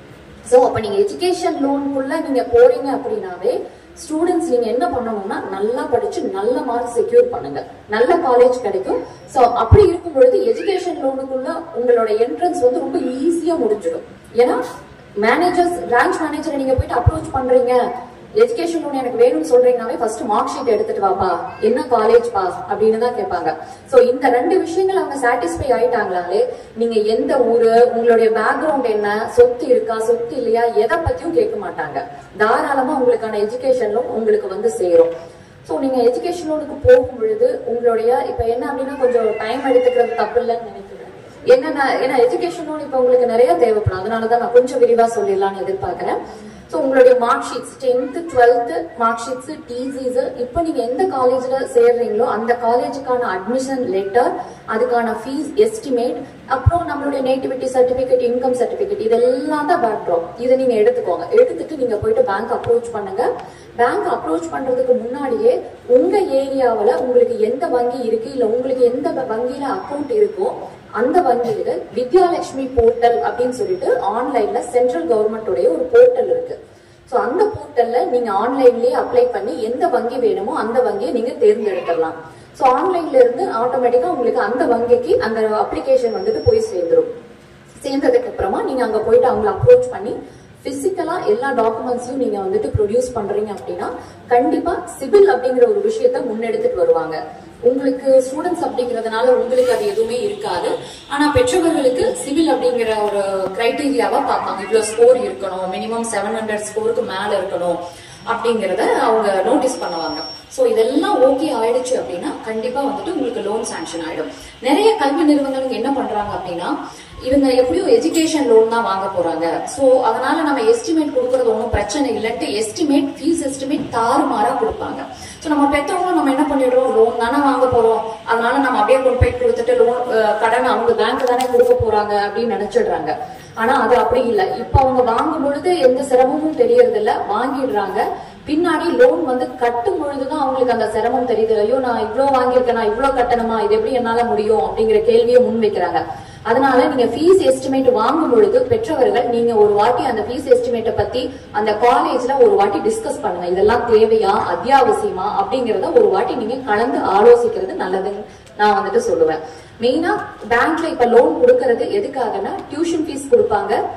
சோ அப்ப நீங்க எஜுகேஷன் லோனுக்குள்ள நீங்க போறீங்க அப்படின்னாவே ஸ்டூடெண்ட்ஸ் நீங்க என்ன பண்ணணும்னா நல்லா படிச்சு நல்ல மார்க் செக்யூர் பண்ணுங்க நல்ல காலேஜ் கிடைக்கும் சோ அப்படி இருக்கும் பொழுது எஜுகேஷன் லோனுக்குள்ள உங்களோட என்ட்ரன்ஸ் வந்து ரொம்ப ஈஸியா முடிஞ்சிடும் ஏன்னா மேனேஜர்ஸ் பிரான்ச் மேனேஜரை நீங்க போயிட்டு அப்ரோச் பண்றீங்க எஜுகேஷன் லோன் எனக்கு வேணும்னு சொல்றீங்கனாவே ஃபர்ஸ்ட் மார்க் ஷீட் எடுத்துட்டு வாப்பா என்ன காலேஜ் பா அப்படின்னு தான் கேட்பாங்க சோ இந்த ரெண்டு விஷயங்கள் அவங்க சாட்டிஸ்ஃபை ஆயிட்டாங்களாலே நீங்க எந்த ஊரு உங்களுடைய பேக்ரவுண்ட் என்ன சொத்து இருக்கா சொத்து இல்லையா எதை பத்தியும் கேட்க மாட்டாங்க தாராளமா உங்களுக்கான எஜுகேஷன் லோன் உங்களுக்கு வந்து சேரும் சோ நீங்க எஜுகேஷன் லோனுக்கு போகும் பொழுது உங்களுடைய இப்ப என்ன அப்படின்னா கொஞ்சம் டைம் எடுத்துக்கிறது தப்பு இல்லைன்னு நினைக்கிறேன் என்னன்னா ஏன்னா எஜுகேஷன் லோன் இப்ப உங்களுக்கு நிறைய தேவைப்படும் அதனாலதான் நான் கொஞ்சம் விரிவா சொல்லிடலாம்னு எதிர்பார்க்கிறேன் ஸோ உங்களுடைய mark sheets tenth twelfth mark sheets TCs இப்போ நீங்க எந்த காலேஜ்ல சேர்றீங்களோ அந்த காலேஜுக்கான அட்மிஷன் லெட்டர் அதுக்கான ஃபீஸ் எஸ்டிமேட் அப்புறம் நம்மளுடைய நேட்டிவிட்டி சர்டிபிகேட் இன்கம் சர்டிபிகேட் இதெல்லாம் தான் பேக்ட்ராப் இதை நீங்க எடுத்துக்கோங்க எடுத்துட்டு நீங்க போயிட்டு பேங்க் அப்ரோச் பண்ணுங்க பேங்க் அப்ரோச் பண்றதுக்கு முன்னாடியே உங்க ஏரியாவுல உங்களுக்கு எந்த வங்கி இருக்கு இல்ல உங்களுக்கு எந்த வங்கியில அக்கவுண்ட் இருக்கோ அந்த வங்கியில வித்யாலட்சுமி போர்ட்டல் அப்படின்னு சொல்லிட்டு ஆன்லைன்ல சென்ட்ரல் கவர்மெண்டோடைய ஒரு போர்ட்டல் இருக்கு சோ அந்த போர்ட்டல்ல நீங்க ஆன்லைன்லயே அப்ளை பண்ணி எந்த வங்கி வேணுமோ அந்த வங்கியை நீங்க தேர்ந்தெடுத்துடலாம் சோ ஆன்லைன்ல இருந்து ஆட்டோமேட்டிக்கா உங்களுக்கு அந்த வங்கிக்கு அந்த அப்ளிகேஷன் வந்துட்டு போய் சேர்ந்துரும் சேர்ந்ததுக்கு அப்புறமா நீங்க அங்க போயிட்டு அவங்களை அப்ரோச் பண்ணி பிசிக்கலா எல்லா டாக்குமெண்ட்ஸையும் நீங்க வந்துட்டு ப்ரொடியூஸ் பண்றீங்க அப்படின்னா கண்டிப்பா சிவில் அப்படிங்கிற ஒரு விஷயத்த முன்னெடுத்துட்டு வருவாங்க உங்களுக்கு ஸ்டூடெண்ட்ஸ் அப்படிங்கறதுனால உங்களுக்கு அது எதுவுமே இருக்காது ஆனா பெற்றவர்களுக்கு சிவில் அப்படிங்கிற ஒரு கிரைட்டீரியாவா பார்ப்பாங்க இவ்வளவு ஸ்கோர் இருக்கணும் மினிமம் செவன் ஹண்ட்ரட் ஸ்கோருக்கு மேல இருக்கணும் அப்படிங்கறத அவங்க நோட்டீஸ் பண்ணுவாங்க சோ இதெல்லாம் ஓகே ஆயிடுச்சு அப்படின்னா கண்டிப்பா வந்துட்டு உங்களுக்கு லோன் சாங்ஷன் ஆயிடும் நிறைய கல்வி நிறுவனங்கள் என்ன பண்றாங்க அப்படின்னா இவங்க எப்படியும் எஜுகேஷன் லோன் தான் வாங்க போறாங்க சோ அதனால நம்ம எஸ்டிமேட் கொடுக்கறது ஒன்றும் பிரச்சனை இல்லட்டு எஸ்டிமேட் ஃபீஸ் எஸ்டிமேட் தாறுமாறா கொடுப்பாங்க சோ நம்ம பெற்றவங்க நம்ம என்ன பண்ணிடுறோம் லோன் தானே வாங்க போறோம் அதனால நம்ம அப்படியே கொண்டு போய் கொடுத்துட்டு லோன் கடன் அவங்க பேங்க் தானே கொடுக்க போறாங்க அப்படின்னு நினைச்சிடுறாங்க ஆனா அது அப்படி இல்ல இப்ப அவங்க வாங்கும் பொழுது எந்த சிரமமும் தெரியறது இல்ல வாங்கிடுறாங்க பின்னாடி லோன் வந்து கட்டும் பொழுதுதான் அவங்களுக்கு அந்த சிரமம் தெரியுது ஐயோ நான் இவ்வளவு வாங்கியிருக்கேன் நான் இவ்வளவு கட்டணுமா இது எப்படி என்னால முடியும் அப்படிங்கிற கேள்வியை முன் வைக்கிறாங்க அதனால நீங்க ஃபீஸ் எஸ்டிமேட் வாங்கும் பொழுது பெற்றவர்கள் நீங்க ஒரு வாட்டி அந்த ஃபீஸ் எஸ்டிமேட்டை பத்தி அந்த காலேஜ்ல ஒரு வாட்டி டிஸ்கஸ் பண்ணுங்க இதெல்லாம் தேவையா அத்தியாவசியமா அப்படிங்கறத ஒரு வாட்டி நீங்க கலந்து ஆலோசிக்கிறது நல்லதுன்னு நான் வந்துட்டு சொல்லுவேன் மெயினா பேங்க்ல இப்ப லோன் கொடுக்கறது எதுக்காகனா டியூஷன் ஃபீஸ் கொடுப்பாங்க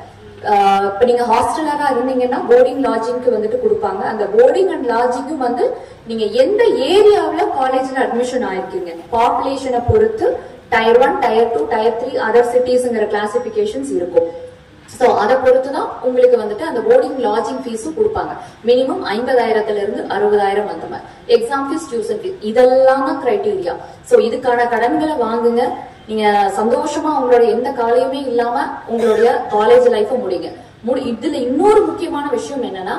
ஆஹ் இப்ப நீங்க ஹாஸ்டலாக இருந்தீங்கன்னா போர்டிங் லாட்ஜிங்க்கு வந்துட்டு கொடுப்பாங்க அந்த போர்டிங் அண்ட் லாட்ஜிங்கும் வந்து நீங்க எந்த ஏரியாவுல காலேஜ்ல அட்மிஷன் ஆயிருக்கீங்க பாப்புலேஷனை பொறுத்து tier one tier two tier three other சிட்டிஸ்ங்கிற கிளாசிபிகேஷன்ஸ் இருக்கும் சோ அதை பொறுத்து தான் உங்களுக்கு வந்துட்டு அந்த போர்டிங் லாட்ஜிங் ஃபீஸும் கொடுப்பாங்க மினிமம் ஐம்பதாயிரத்துல இருந்து அறுபதாயிரம் அந்த மாதிரி எக்ஸாம் ஃபீஸ் டியூஷன் ஃபீஸ் இதெல்லாம் தான் கிரைட்டீரியா சோ இதுக்கான கடன்களை வாங்குங்க நீங்க சந்தோஷமா உங்களோட எந்த காலையுமே இல்லாம உங்களுடைய காலேஜ் லைஃப முடிங்க முடி இதுல இன்னொரு முக்கியமான விஷயம் என்னன்னா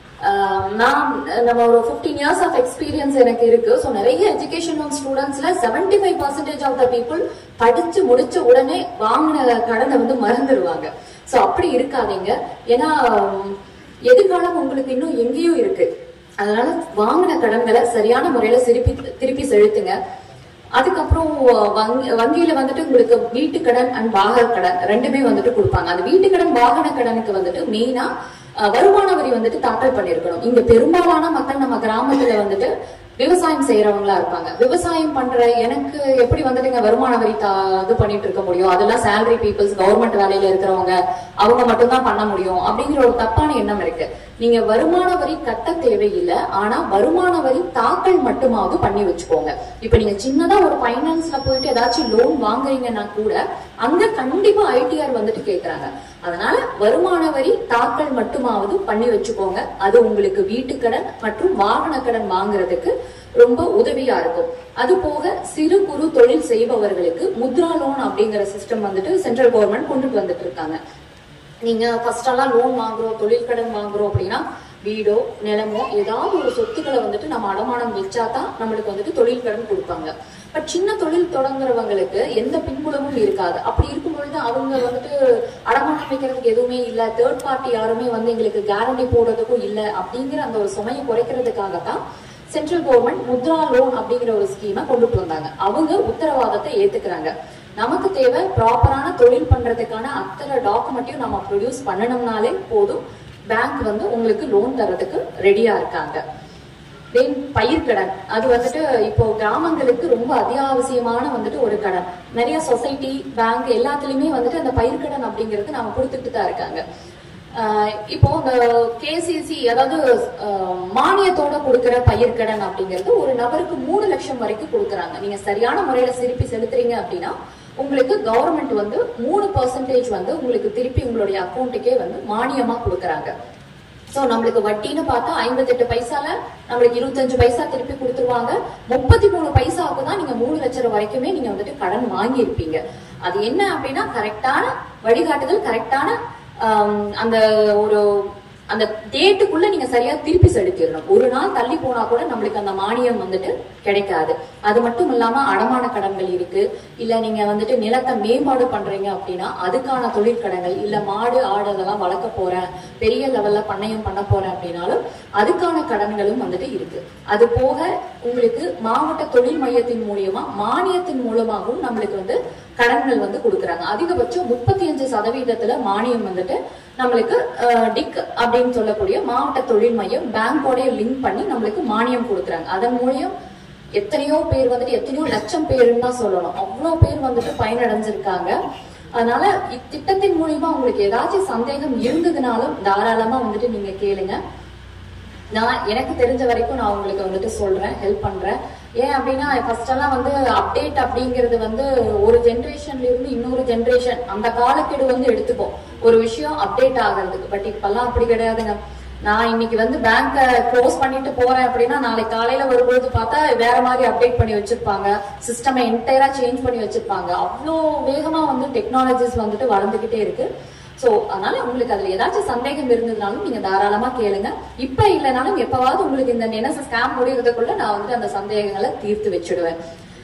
ஆஹ் நான் நம்ம ஒரு ஃபிஃப்டீன் இயர்ஸ் ஆஃப் எக்ஸ்பீரியன்ஸ் எனக்கு இருக்கு ஸோ நிறைய எஜுகேஷன் லோன் ஸ்டூடெண்ட்ஸ்ல seventy five percentage of the people படிச்சு முடிச்ச உடனே வாங்கின கடனை வந்து மறந்துடுவாங்க ஸோ அப்படி இருக்காதீங்க ஏன்னா உம், எதிர்காலம் உங்களுக்கு இன்னும் எங்கேயோ இருக்கு அதனால வாங்கின கடன்களை சரியான முறையில திருப்பி திருப்பி செலுத்துங்க அதுக்கப்புறம் வங்கி வங்கியில வந்துட்டு உங்களுக்கு வீட்டு கடன் அண்ட் வாகன கடன் ரெண்டுமே வந்துட்டு கொடுப்பாங்க அந்த வீட்டு கடன் வாகன கடனுக்கு வந்துட்டு மெயினா வருமான வரி வந்துட்டு தாக்கல் பண்ணிருக்கணும் இங்க பெரும்பாலான மக்கள் நம்ம கிராமத்துல வந்துட்டு விவசாயம் செய்யறவங்களா இருப்பாங்க விவசாயம் பண்ற எனக்கு எப்படி வந்துட்டு இங்க வருமான வரி தா- இது பண்ணிட்டு இருக்க முடியும் அதெல்லாம் salary பீப்புள்ஸ் கவர்மெண்ட் வேலையில இருக்கிறவங்க அவங்க மட்டும்தான் பண்ண முடியும் அப்படிங்கிற ஒரு தப்பான எண்ணம் இருக்கு நீங்க வருமான வரி கட்ட தேவையில்லை ஆனா வருமான வரி தாக்கல் மட்டுமாவது பண்ணி வச்சுக்கோங்க இப்ப நீங்க சின்னதா ஒரு ஃபைனான்ஸ்ல போயிட்டு ஏதாச்சும் லோன் வாங்குறீங்கன்னா கூட அங்க கண்டிப்பா ஐடிஆர் வந்துட்டு கேக்குறாங்க அதனால வருமான வரி தாக்கல் மட்டுமாவது பண்ணி வச்சுக்கோங்க அது உங்களுக்கு வீட்டு கடன் மற்றும் வாகன கடன் வாங்குறதுக்கு ரொம்ப உதவியா இருக்கும் அது போக சிறு குறு தொழில் செய்பவர்களுக்கு முத்ரா லோன் அப்படிங்கிற சிஸ்டம் வந்துட்டு சென்ட்ரல் கவர்மெண்ட் கொண்டுட்டு வந்துட்டு இருக்காங்க நீங்க ஃபர்ஸ்ட் எல்லாம் லோன் வாங்குறோம் தொழில் கடன் வாங்குறோம் அப்படின்னா வீடோ நிலமோ ஏதாவது ஒரு சொத்துக்களை வந்துட்டு நம்ம அடமானம் வச்சாதான் நம்மளுக்கு வந்துட்டு தொழில் கடன் கொடுப்பாங்க பட் சின்ன தொழில் தொடங்குறவங்களுக்கு எந்த பின்புலமும் இருக்காது அப்படி இருக்கும் பொழுது அவங்க வந்துட்டு அடமானம் வைக்கிறதுக்கு எதுவுமே இல்ல தேர்ட் பார்ட்டி யாருமே வந்து எங்களுக்கு கேரண்டி போடுறதுக்கும் இல்ல அப்படிங்கிற அந்த ஒரு சுமையை குறைக்கிறதுக்காகத்தான் சென்ட்ரல் கவர்மெண்ட் முத்ரா லோன் அப்படிங்கிற ஒரு ஸ்கீமை கொண்டுட்டு வந்தாங்க அவங்க உத்தரவாதத்தை ஏத்துக்கிறாங்க நமக்கு தேவை ப்ராப்பரான தொழில் பண்றதுக்கான அத்தனை டாக்குமெண்ட்டையும் நம்ம ப்ரொடியூஸ் பண்ணணும்னாலே போதும் பேங்க் வந்து உங்களுக்கு லோன் தரதுக்கு ரெடியா இருக்காங்க தென் பயிர்க்கடன் அது வந்துட்டு இப்போ கிராமங்களுக்கு ரொம்ப அத்தியாவசியமான வந்துட்டு ஒரு கடன் நிறைய சொசைட்டி பேங்க் எல்லாத்துலயுமே வந்துட்டு அந்த பயிர்க்கடன் அப்படிங்கிறது நம்ம கொடுத்துட்டு தான் இருக்காங்க ஆஹ் இப்போ இந்த கேசிசி அதாவது ஆஹ் மானியத்தோட கொடுக்கிற பயிர்க்கடன் அப்படிங்கிறது ஒரு நபருக்கு மூணு லட்சம் வரைக்கும் கொடுக்கறாங்க நீங்க சரியான முறையில திருப்பி செலுத்துறீங்க அப்படின்னா உங்களுக்கு கவர்மெண்ட் வந்து மூணு பர்சன்டேஜ் வந்து உங்களுக்கு திருப்பி உங்களுடைய அக்கௌண்ட்டுக்கே வந்து மானியமா கொடுக்கறாங்க சோ நம்மளுக்கு வட்டின்னு பார்த்தா ஐம்பத்தெட்டு பைசால நம்மளுக்கு இருபத்தஞ்சு பைசா திருப்பி கொடுத்துருவாங்க முப்பத்தி மூணு பைசாவுக்கு தான் நீங்க மூணு லட்சம் ரூபாய் வரைக்குமே நீங்க வந்துட்டு கடன் வாங்கியிருப்பீங்க அது என்ன அப்படின்னா கரெக்டான வழிகாட்டுதல் கரெக்டான அந்த ஒரு அந்த டேட்டுக்குள்ள நீங்க சரியா திருப்பி செலுத்திடணும் ஒரு நாள் தள்ளி போனா கூட நம்மளுக்கு அந்த மானியம் வந்துட்டு கிடைக்காது அது மட்டும் இல்லாம அடமான கடன்கள் இருக்கு இல்ல நீங்க வந்துட்டு நிலத்தை மேம்பாடு பண்றீங்க அப்படின்னா அதுக்கான தொழிற்கடன்கள் இல்ல மாடு ஆடு அதெல்லாம் வளர்க்க போறேன் பெரிய லெவல்ல பண்ணையம் பண்ண போறேன் அப்படின்னாலும் அதுக்கான கடன்களும் வந்துட்டு இருக்கு அது போக உங்களுக்கு மாவட்ட தொழில் மையத்தின் மூலியமா மானியத்தின் மூலமாகவும் நம்மளுக்கு வந்து கடன்கள் வந்து கொடுக்குறாங்க அதிகபட்சம் முப்பத்தி அஞ்சு சதவீதத்துல மானியம் வந்துட்டு நம்மளுக்கு அஹ், டிக் அப்படின்னு சொல்லக்கூடிய மாவட்ட தொழில் மையம் பேங்கோடய லிங்க் பண்ணி நம்மளுக்கு மானியம் கொடுக்குறாங்க அதன் மூலியம் எத்தனையோ பேர் வந்துட்டு எத்தனையோ லட்சம் பேருன்னு தான் சொல்லணும் அவ்வளோ பேர் வந்துட்டு பயனடைஞ்சிருக்காங்க அதனால இத்திட்டத்தின் மூலியமா உங்களுக்கு ஏதாச்சும் சந்தேகம் இருந்ததுனாலும் தாராளமா வந்துட்டு நீங்க கேளுங்க நான் எனக்கு தெரிஞ்ச வரைக்கும் நான் உங்களுக்கு வந்துட்டு சொல்றேன் ஹெல்ப் பண்றேன் ஏன் அப்படின்னா ஃபர்ஸ்ட் எல்லாம் வந்து அப்டேட் அப்படிங்கிறது வந்து ஒரு ஜென்ரேஷன்ல இருந்து இன்னொரு ஜென்ரேஷன் அந்த காலக்கெடு வந்து எடுத்துப்போம் ஒரு விஷயம் அப்டேட் ஆகிறதுக்கு பட் இப்பெல்லாம் அப்படி கிடையாதுங்க நான் இன்னைக்கு வந்து பேங்க க்ளோஸ் பண்ணிட்டு போறேன் அப்படின்னா நாளைக்கு காலையில வரும்போது பார்த்தா வேற மாதிரி அப்டேட் பண்ணி வச்சிருப்பாங்க சிஸ்டமை என்டையரா சேஞ்ச் பண்ணி வச்சிருப்பாங்க அவ்வளோ வேகமா வந்து டெக்னாலஜிஸ் வந்துட்டு வளர்ந்துகிட்டே இருக்கு சோ அதனால உங்களுக்கு அதுல ஏதாச்சும் சந்தேகம் இருந்ததுனாலும் நீங்க தாராளமா கேளுங்க இப்ப இல்லைனாலும் எப்பவாவது உங்களுக்கு இந்த NSS ஸ்கேம் முடியறதுக்குள்ள நான் வந்து அந்த சந்தேகங்களை தீர்த்து வச்சிடுவேன்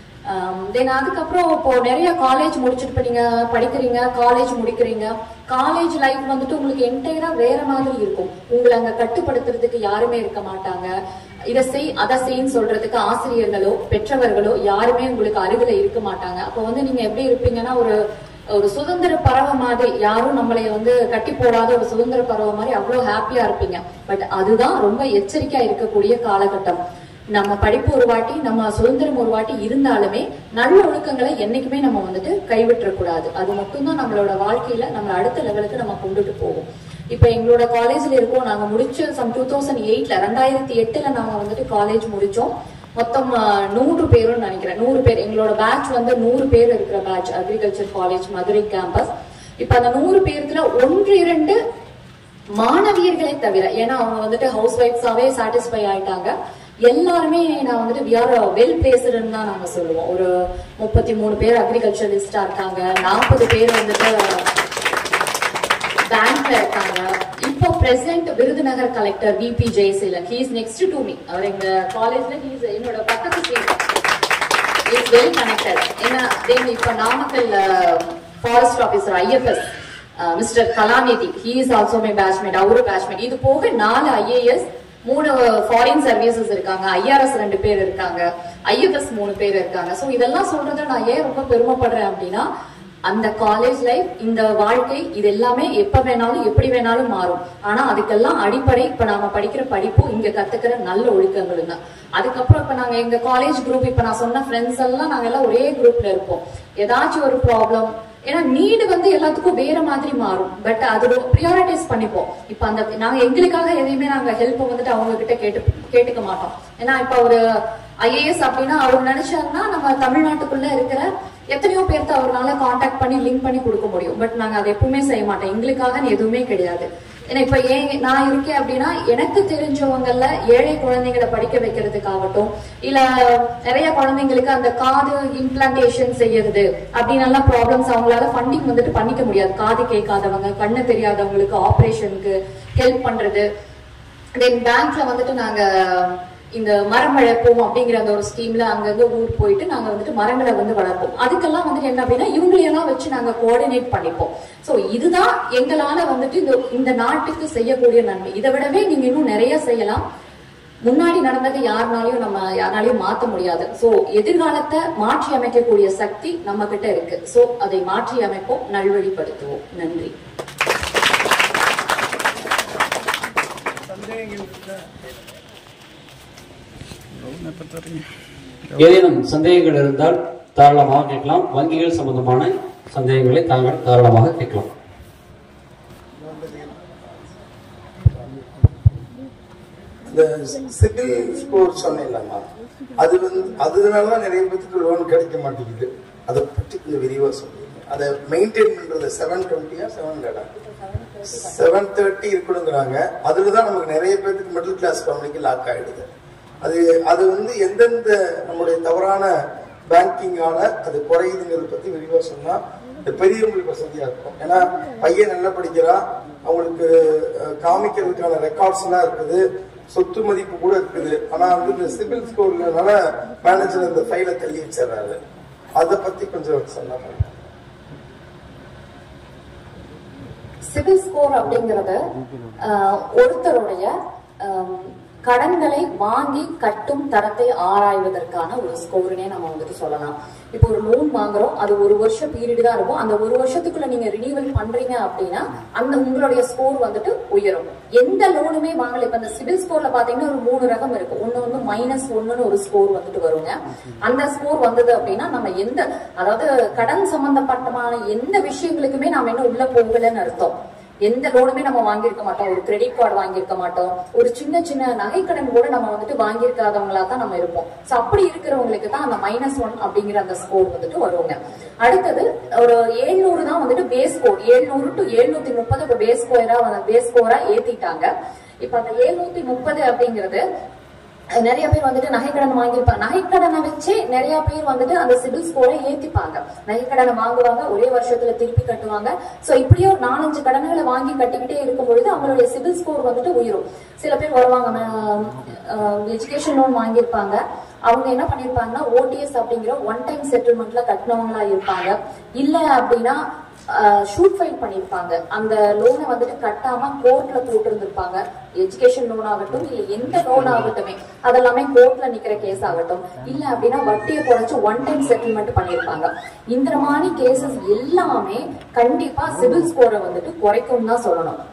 தென் அதுக்கப்புறம் இப்போ நிறைய காலேஜ் முடிச்சுட்டு இப்ப நீங்க படிக்கிறீங்க காலேஜ் முடிக்கிறீங்க காலேஜ் லைஃப் வந்துட்டு உங்களுக்கு என்டையரா வேற மாதிரி இருக்கும் உங்களை அங்க கட்டுப்படுத்துறதுக்கு யாருமே இருக்க மாட்டாங்க இதை செய் அதை செய்ன்னு சொல்றதுக்கு ஆசிரியர்களோ பெற்றவர்களோ யாருமே உங்களுக்கு அருகில இருக்க மாட்டாங்க அப்போ வந்து நீங்க எப்படி இருப்பீங்கன்னா ஒரு ஒரு சுதந்திர பறவை மாதிரி யாரும் நம்மளை வந்து கட்டி போடாத ஒரு சுதந்திர பறவை மாதிரி அவ்வளவு ஹாப்பியா இருப்பீங்க பட் அதுதான் ரொம்ப எச்சரிக்கையா இருக்கக்கூடிய காலகட்டம் நம்ம படிப்பு ஒரு வாட்டி நம்ம சுதந்திரம் ஒரு வாட்டி இருந்தாலுமே நல்ல ஒழுக்கங்களை என்னைக்குமே நம்ம வந்துட்டு கைவிட்டுற கூடாது அது மட்டும்தான் நம்மளோட வாழ்க்கையில நம்மள அடுத்த லெவலுக்கு நம்ம கொண்டுட்டு போகும் இப்ப எங்களோட காலேஜ்ல இருக்கோம் நாங்க முடிச்ச சம் டூ தௌசண்ட் எயிட்ல ரெண்டாயிரத்தி எட்டுல நாங்க வந்துட்டு காலேஜ் முடிச்சோம் மொத்தம் ஆஹ், நூறு பேருன்னு நினைக்கிறேன் நூறு பேர் எங்களோட பேட்ச் வந்து நூறு பேர் இருக்கிற batch agriculture college Madurai campus இப்ப அந்த நூறு பேருக்குல ஒன்று இரண்டு மாணவியர்களை தவிர ஏன்னா அவங்க வந்துட்டு ஹவுஸ் ஒய்ஃப்ஸாவே சாட்டிஸ்ஃபை ஆயிட்டாங்க எல்லாருமே நான் வந்துட்டு வி ஆர் வெல் பிளேஸ்டுன்னு தான் நாங்க சொல்லுவோம் ஒரு முப்பத்தி மூணு பேர் அக்ரிகல்ச்சரலிஸ்டா இருக்காங்க நாற்பது பேர் வந்துட்டு பேங்க்ல இருக்காங்க இப்போ present Virudhunagar collector VP Jayaseelan he is next to me அவர் எங்க காலேஜ்ல ஹி இஸ் என்னோட பக்கத்து சீட் இஸ் வெல் கனெக்டட் ஏன்னா தென் இப்ப Namakkal forest officer IFS mister Kalanidhi he is also my batchmate அவரு பேட்ச்மேட் இது போக நாலு ஐஏஎஸ் மூணு ஃபாரின் சர்வீசஸ் இருக்காங்க ஐஆர்எஸ் ரெண்டு பேர் இருக்காங்க ஐஎஃப்எஸ் மூணு பேர் இருக்காங்க சோ இதெல்லாம் சொல்றத நான் ஏன் ரொம்ப பெருமைப்படுறேன் அப்படின்னா அந்த காலேஜ் லைஃப் இந்த வாழ்க்கை இது எல்லாமே எப்ப வேணாலும் எப்படி வேணாலும் மாறும் ஆனா அதுக்கெல்லாம் அடிப்படை இப்ப நாம படிக்கிற படிப்பும் இங்க கத்துக்கிற நல்ல ஒழுக்கங்கள் தான் அதுக்கப்புறம் இப்ப நாங்க எங்க காலேஜ் குரூப் இப்ப நான் சொன்ன ஃப்ரெண்ட்ஸ் எல்லாம் நாங்க எல்லாம் ஒரே குரூப்ல இருப்போம் ஏதாச்சும் ஒரு ப்ராப்ளம் ஏன்னா நீடு வந்து எல்லாத்துக்கும் வேற மாதிரி மாறும் பட் அது ப்ரியாரிட்டைஸ் பண்ணிப்போம் இப்ப அந்த நாங்க எங்களுக்காக எதையுமே நாங்க ஹெல்ப் வந்துட்டு அவங்க கிட்ட கேட்டு கேட்டுக்க மாட்டோம் ஏன்னா இப்ப ஒரு ஐஏஎஸ் அப்படின்னா அவர் நினைச்சாருன்னா நம்ம தமிழ்நாட்டுக்குள்ள இருக்கிற எத்தனையோ பேர்த்த அவரால காண்டாக்ட் பண்ணி லிங்க் பண்ணி கொடுக்க முடியும் பட் நாங்க அதை எப்பவுமே செய்ய மாட்டோம் எங்களுக்காக எதுவுமே கிடையாது ஏன்னா இப்ப ஏன் நான் இருக்கேன் அப்படின்னா எனக்கு தெரிஞ்சவங்கல்ல ஏழை குழந்தைங்களை படிக்க வைக்கிறதுக்காகட்டும் இல்ல நிறைய குழந்தைங்களுக்கு அந்த காது இம்ப்ளான்டேஷன் செய்யறது அப்படின்னு எல்லாம் ப்ராப்ளம்ஸ் அவங்களால ஃபண்டிங் வந்துட்டு பண்ணிக்க முடியாது காது கேட்காதவங்க கண்ணு தெரியாதவங்களுக்கு ஆபரேஷனுக்கு ஹெல்ப் பண்றது தென் பேங்க்ல வந்துட்டு நாங்க இந்த மரம் வளர்ப்போம் அப்படிங்கிற அந்த ஒரு ஸ்கீம்ல அங்கங்க ஊர் போயிட்டு நாங்க வந்துட்டு மரங்களை வந்து வளர்ப்போம் அதுக்கெல்லாம் வந்துட்டு என்ன அப்படின்னா இவங்களையெல்லாம் வச்சு நாங்க கோஆர்டினேட் பண்ணிப்போம் சோ இதுதான் எங்களால வந்துட்டு இந்த இந்த நாட்டுக்கு செய்யக்கூடிய நன்மை இதை விடவே நீங்க இன்னும் நிறைய செய்யலாம் முன்னாடி நடந்தது யாருனாலையும் நம்ம யாருனாலையும் மாத்த முடியாது சோ எதிர்காலத்தை மாற்றி அமைக்கக்கூடிய சக்தி நம்ம கிட்ட இருக்கு சோ அதை மாற்றி அமைப்போம் நல்வழிப்படுத்துவோம் நன்றி ஏதேனும் சந்தேகங்கள் இருந்தால் தாராளமாக கேட்கலாம் வங்கிகள் சம்பந்தமான சந்தேகங்களை தாங்கள் தாராளமாக கேட்கலாம் இந்த சிபில் ஸ்கோர் சொன்னேன்லம்மா அது வந்து அதனால தான் நிறைய பேருக்கு லோன் கிடைக்க மாட்டேங்குது அதை பற்றி கொஞ்சம் விரிவாக சொல்லுங்க அதை மெயின்டைன் பண்றது செவன் டுவெண்ட்டியா செவன் ஹண்ட்ரடா செவன் தேர்ட்டி இருக்கணுங்கிறாங்க அதுல தான் நமக்கு நிறைய பேருக்கு மிடில் கிளாஸ் ஃபேமிலிக்கு லாக் ஆயிடுது அது அது வந்து எந்தெந்த நம்முடைய தவறான பேங்கிங்கால அது குறையுதுங்கிறத பத்தி விரிவா சொன்னா இந்த பெரியவங்களுக்கு வசதியா இருக்கும் ஏன்னா பையன் நல்லா படிக்கிறான் அவங்களுக்கு அஹ், காமிக்கிறதுக்கான ரெக்கார்ட்ஸ் எல்லாம் இருக்குது சொத்து மதிப்பு கூட இருக்குது ஆனா வந்து இந்த சிபில் ஸ்கோர்னால மேனேஜர் அந்த ஃபைலை தள்ளி வச்சிடறாரு அதை பத்தி கொஞ்சம் சொன்னா சிபில் ஸ்கோர் அப்படிங்கறது ஆஹ், ஒருத்தருடைய ஆம், கடன்களை வாங்கி கட்டும் தரத்தை ஆராய்வதற்கான ஒரு ஸ்கோர்னே நம்ம வந்துட்டு சொல்லலாம் இப்போ ஒரு லோன் வாங்குறோம் அது ஒரு வருஷம் பீரியட் தான் இருக்கும் அந்த ஒரு வருஷத்துக்குள்ள நீங்க ரினியூவல் பண்றீங்க அப்படின்னா அந்த உங்களுடைய ஸ்கோர் வந்துட்டு உயரும் எந்த லோனுமே வாங்கல இப்ப இந்த சிபில் ஸ்கோர்ல பாத்தீங்கன்னா ஒரு மூணு ரகம் இருக்கு ஒண்ணு வந்து மைனஸ் ஒண்ணுன்னு ஒரு ஸ்கோர் வந்துட்டு வருங்க அந்த ஸ்கோர் வந்தது அப்படின்னா நம்ம எந்த அதாவது கடன் சம்பந்தப்பட்டமான எந்த விஷயங்களுக்குமே நாம இன்னும் உள்ள போகலன்னு அர்த்தம் எந்த லோனுமே நம்ம வாங்கியிருக்க மாட்டோம் ஒரு கிரெடிட் கார்டு வாங்கியிருக்க மாட்டோம் ஒரு சின்ன சின்ன நகைக்கடன் கூட நம்ம வந்துட்டு வாங்கியிருக்காதவங்களா தான் நம்ம இருப்போம் சோ அப்படி இருக்கிறவங்களுக்கு தான் அந்த மைனஸ் ஒன் அப்படிங்கிற அந்த ஸ்கோர் வந்துட்டு வருவாங்க அடுத்தது ஒரு ஏழ்நூறு தான் வந்துட்டு பேஸ் ஸ்கோர் ஏழ்நூறு டு எழுநூத்தி முப்பது இப்ப பேஸ் ஸ்கோரா பேஸ் ஸ்கோரா ஏத்திட்டாங்க இப்ப அந்த எழுநூத்தி முப்பது அப்படிங்கிறது நிறைய பேர் வந்துட்டு நகைக்கடன் வாங்கியிருப்பாங்க நகைக்கடனை வச்சே நிறைய பேர் வந்துட்டு அந்த சிபில் ஸ்கோரை ஏத்திப்பாங்க நகைக்கடனை வாங்குவாங்க ஒரே வருஷத்துல திருப்பி கட்டுவாங்க சோ இப்படியே ஒரு நாலஞ்சு கடன்களை வாங்கி கட்டிக்கிட்டே இருக்கும் பொழுது அவங்களுடைய சிபில் ஸ்கோர் வந்துட்டு உயரும் சில பேர் வருவாங்க எஜுகேஷன் லோன் வாங்கியிருப்பாங்க அவங்க என்ன பண்ணிருப்பாங்கன்னா ஓடிஎஸ் அப்படிங்கிற ஒன் டைம் செட்டில்மெண்ட்ல கட்டினவங்களா இருப்பாங்க இல்ல அப்படின்னா ஷூட் ஃபைல் பண்ணிருப்பாங்க அந்த லோனை வந்துட்டு கட்டாம கோர்ட்ல போட்டு இருந்திருப்பாங்க எஜுகேஷன் லோன் ஆகட்டும் இல்ல எந்த லோன் ஆகட்டுமே அதெல்லாமே கோர்ட்ல நிக்கிற கேஸ் ஆகட்டும் இல்ல அப்படின்னா வட்டியை குறைச்சு ஒன் டைம் செட்டில்மெண்ட் பண்ணிருப்பாங்க இந்த மாதிரி கேசஸ் எல்லாமே கண்டிப்பா சிவில் ஸ்கோரை வந்துட்டு குறைக்கும் தான் சொல்லணும்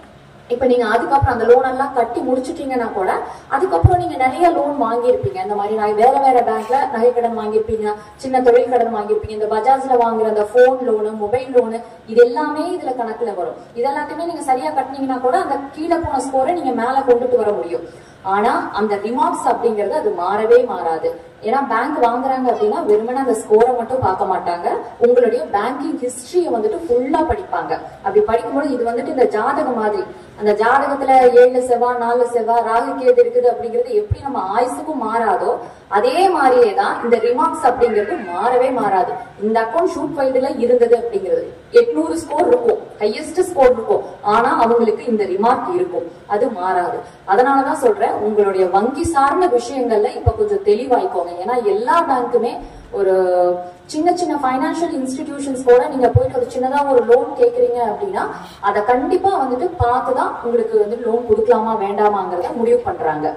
இப்ப நீங்க அதுக்கப்புறம் அந்த லோன் எல்லாம் கட்டி முடிச்சிட்டீங்கன்னா கூட அதுக்கப்புறம் நீங்க நிறைய லோன் வாங்கியிருப்பீங்க இந்த மாதிரி நான் வேற வேற பேங்க்ல நகை கடன் வாங்கியிருப்பீங்க சின்ன தொழில் கடன் வாங்கியிருப்பீங்க இந்த பஜாஜ்ல வாங்குற அந்த போன் லோனு மொபைல் லோனு இது எல்லாமே இதுல கணக்குல வரும் இது எல்லாத்தையுமே நீங்க சரியா கட்டினீங்கன்னா கூட அந்த கீழே போன ஸ்கோரை நீங்க மேல கொண்டுட்டு வர முடியும் ஆனா அந்த ரிமார்க்ஸ் அப்படிங்கறது அது மாறவே மாறாது ஏன்னா பேங்க் வாங்குறாங்க அப்படின்னா வெறுமனே அந்த ஸ்கோரை மட்டும் பார்க்க மாட்டாங்க உங்களுடைய பேங்கிங் ஹிஸ்டரியை வந்துட்டு ஃபுல்லா படிப்பாங்க அப்படி படிக்கும்போது இது வந்துட்டு இந்த ஜாதகம் மாதிரி அந்த ஜாதகத்துல ஏழு செவ்வா நாலு செவ்வா ராகு கேது இருக்குது அப்படிங்கிறது எப்படி நம்ம ஆயுசுக்கும் மாறாதோ அதே மாதிரியே தான் இந்த ரிமார்க்ஸ் அப்படிங்கிறது மாறவே மாறாது இந்த அக்கௌண்ட் ஷூட் ஃபைல்டுல இருந்தது அப்படிங்கிறது எட்நூறு ஸ்கோர் இருக்கும் ஹையஸ்ட் ஸ்கோர் இருக்கும் ஆனா அவங்களுக்கு இந்த ரிமார்க் இருக்கும் அது மாறாது அதனாலதான் சொல்றேன் உங்களுடைய வங்கி சார்ந்த விஷயங்கள்ல இப்ப கொஞ்சம் தெளிவாய்க்கோங்க ஏன்னா எல்லா பேங்க்குமே ஒரு சின்ன சின்ன ஃபைனான்சியல் இன்ஸ்டிடியூஷன்ஸ் கூட நீங்க போயிட்டு ஒரு சின்னதா ஒரு லோன் கேக்குறீங்க அப்படின்னா அதை கண்டிப்பா வந்துட்டு பார்த்துதான் உங்களுக்கு வந்து லோன் கொடுக்கலாமா வேண்டாமாங்கிறத முடிவு பண்றாங்க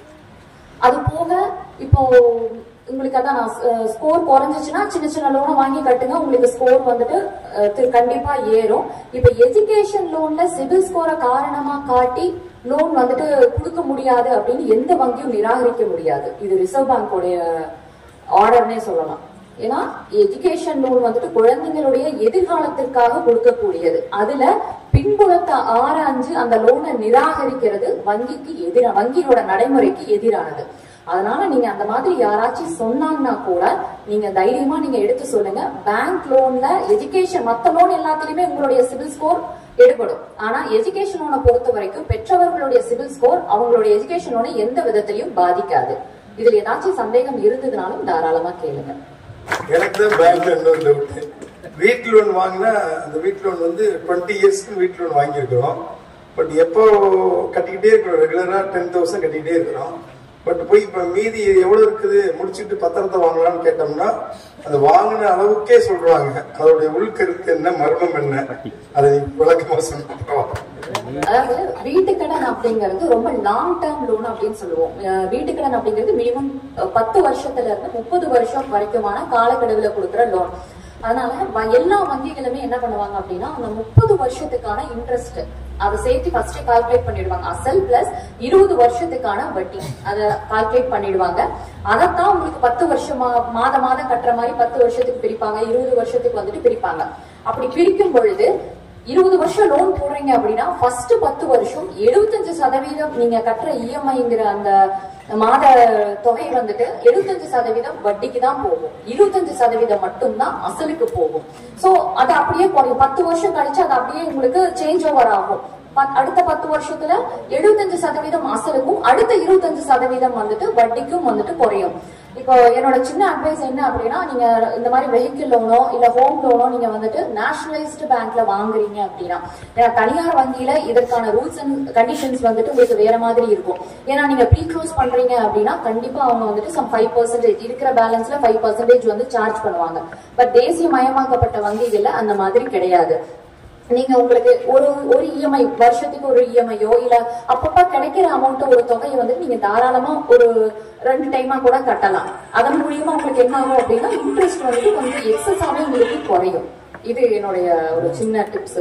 அது போக இப்போ உங்களுக்கு அதான் நான் ஸ்கோர் குறைஞ்சிச்சுன்னா சின்ன சின்ன லோனை வாங்கி கட்டுங்க உங்களுக்கு ஸ்கோர் வந்துட்டு அஹ், திரு- கண்டிப்பா ஏறும் இப்ப எஜுகேஷன் லோன்ல சிபில் ஸ்கோரை காரணமா காட்டி லோன் வந்துட்டு கொடுக்க முடியாது அப்படின்னு எந்த வங்கியும் நிராகரிக்க முடியாது இது ரிசர்வ் பேங்கோடைய ஆர்டர்னே சொல்லலாம் ஏன்னா எஜுகேஷன் லோன் வந்துட்டு குழந்தைங்களுடைய எதிர்காலத்திற்காக கொடுக்கக்கூடியது அதுல பின்புலத்தை ஆராய்ஞ்சு அந்த லோனை நிராகரிக்கிறது வங்கிக்கு எதிரா வங்கியோட நடைமுறைக்கு எதிரானது அதனால நீங்க அந்த மாதிரி யாராச்சும் சொன்னாங்கன்னா கூட நீங்க தைரியமா நீங்க எடுத்து சொல்லுங்க பேங்க் லோன்ல எஜுகேஷன் மத்த லோன் எல்லாத்துலயுமே உங்களுடைய சிவில் ஸ்கோர் எடுபடும் ஆனா எஜுகேஷன் லோனை பொறுத்த வரைக்கும் பெற்றவர்களுடைய சிவில் ஸ்கோர் அவங்களுடைய எஜுகேஷன் லோனை எந்த விதத்திலையும் பாதிக்காது இதுல ஏதாச்சும் சந்தேகம் இருந்ததுனாலும் தாராளமா கேளுங்க எனக்கு தான் பேங்க்ல இன்னொரு டவுட் வீட் லோன் வாங்கினா அந்த வீட் லோன் வந்து டுவெண்ட்டி இயர்ஸ்க்கு வீட் லோன் வாங்கியிருக்கிறோம் பட் எப்போ கட்டிக்கிட்டே இருக்கிறோம் ரெகுலரா டென் தௌசண்ட் கட்டிக்கிட்டே இருக்கிறோம் பட் போய் இப்ப மீதி எவ்வளவு இருக்குது முடிச்சுட்டு பத்திரத்தை வாங்கலாம்னு கேட்டோம்னா அது வாங்கின அளவுக்கே சொல்றாங்க அதோடைய உள்கருத்து என்ன மர்மம் என்ன அதை நீ விளக்கமா சொல்லுங்க அதாவது வீட்டுக்கடன் அப்படிங்கிறது ரொம்ப லாங் டேர்ம் லோன் அப்படின்னு சொல்லுவோம் அஹ் வீட்டுக்கடன் அப்படிங்கிறது மினிமம் பத்து வருஷத்துல இருந்து முப்பது வருஷம் வரைக்குமான காலக்கெடுவுல கொடுக்குற லோன் அதனால வ- எல்லா வங்கிகளுமே என்ன பண்ணுவாங்க அப்படின்னா அந்த முப்பது வருஷத்துக்கான இன்ட்ரெஸ்ட் அதை சேர்த்து ஃபர்ஸ்ட் கால்குலேட் பண்ணிடுவாங்க அசல் பிளஸ் இருபது வருஷத்துக்கான வட்டி அதை கால்குலேட் பண்ணிடுவாங்க அதைத்தான் உங்களுக்கு பத்து வருஷமா மாத மாதம் கட்டுற மாதிரி பத்து வருஷத்துக்கு பிரிப்பாங்க இருபது வருஷத்துக்கு வந்துட்டு பிரிப்பாங்க அப்படி பிரிக்கும் பொழுது இருபது வருஷம் லோன் போடுறீங்க அப்படின்னா ஃபர்ஸ்ட் பத்து வருஷம் எழுபத்தஞ்சு சதவீதம் நீங்க கட்டுற இஎம்ஐங்கிற அந்த மாத தொகை வந்துட்டு எழுபத்தஞ்சு சதவீதம் வட்டிக்கு தான் போகும் இருபத்தஞ்சு சதவீதம் மட்டும்தான் அசலுக்கு போகும் சோ அது அப்படியே குறையும் பத்து வருஷம் கழிச்சு அது அப்படியே உங்களுக்கு சேஞ்ச் ஓவர் ஆகும் பத்- அடுத்த பத்து வருஷத்துல எழுபத்தஞ்சு சதவீதம் அசலுக்கும் அடுத்த இருபத்தஞ்சு சதவீதம் வந்துட்டு வட்டிக்கும் வந்துட்டு குறையும் இப்போ என்னோட சின்ன அட்வைஸ் என்ன அப்படின்னா நீங்க இந்த மாதிரி வெஹிக்கிள் லோனோ இல்ல ஹோம் லோனோ நீங்க வந்துட்டு நேஷனலைஸ்டு பேங்க்ல வாங்குறீங்க அப்படின்னா ஏன்னா தனியார் வங்கியில இதற்கான ரூல்ஸ் அண்ட் கண்டிஷன்ஸ் வந்துட்டு உங்களுக்கு வேற மாதிரி இருக்கும் ஏன்னா நீங்க ப்ரீ க்ளோஸ் பண்றீங்க அப்படின்னா கண்டிப்பா அவங்க வந்துட்டு சம் ஃபைவ் பர்சன்டேஜ் இருக்கிற பேலன்ஸ்ல ஃபைவ் பர்சன்டேஜ் வந்து சார்ஜ் பண்ணுவாங்க பட் தேசிய மயமாக்கப்பட்ட வங்கிகள்ல அந்த மாதிரி கிடையாது நீங்க உங்களுக்கு ஒரு ஒரு இஎம்ஐ வருஷத்துக்கு ஒரு இஎம்ஐயோ இல்ல அப்பப்ப கிடைக்கிற அமௌண்ட் ஒரு தொகையை வந்து நீங்க தாராளமா ஒரு ரெண்டு டைமா கூட கட்டலாம் அதன் மூலியமா உங்களுக்கு என்ன ஆகும் அப்படின்னா இன்ட்ரெஸ்ட் வந்துட்டு கொஞ்சம் எக்ஸஸாவே உங்களுக்கு குறையும் இது என்னுடைய ஒரு சின்ன டிப்ஸ்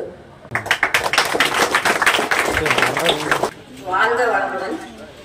வாழ்ந்த வளமுடன்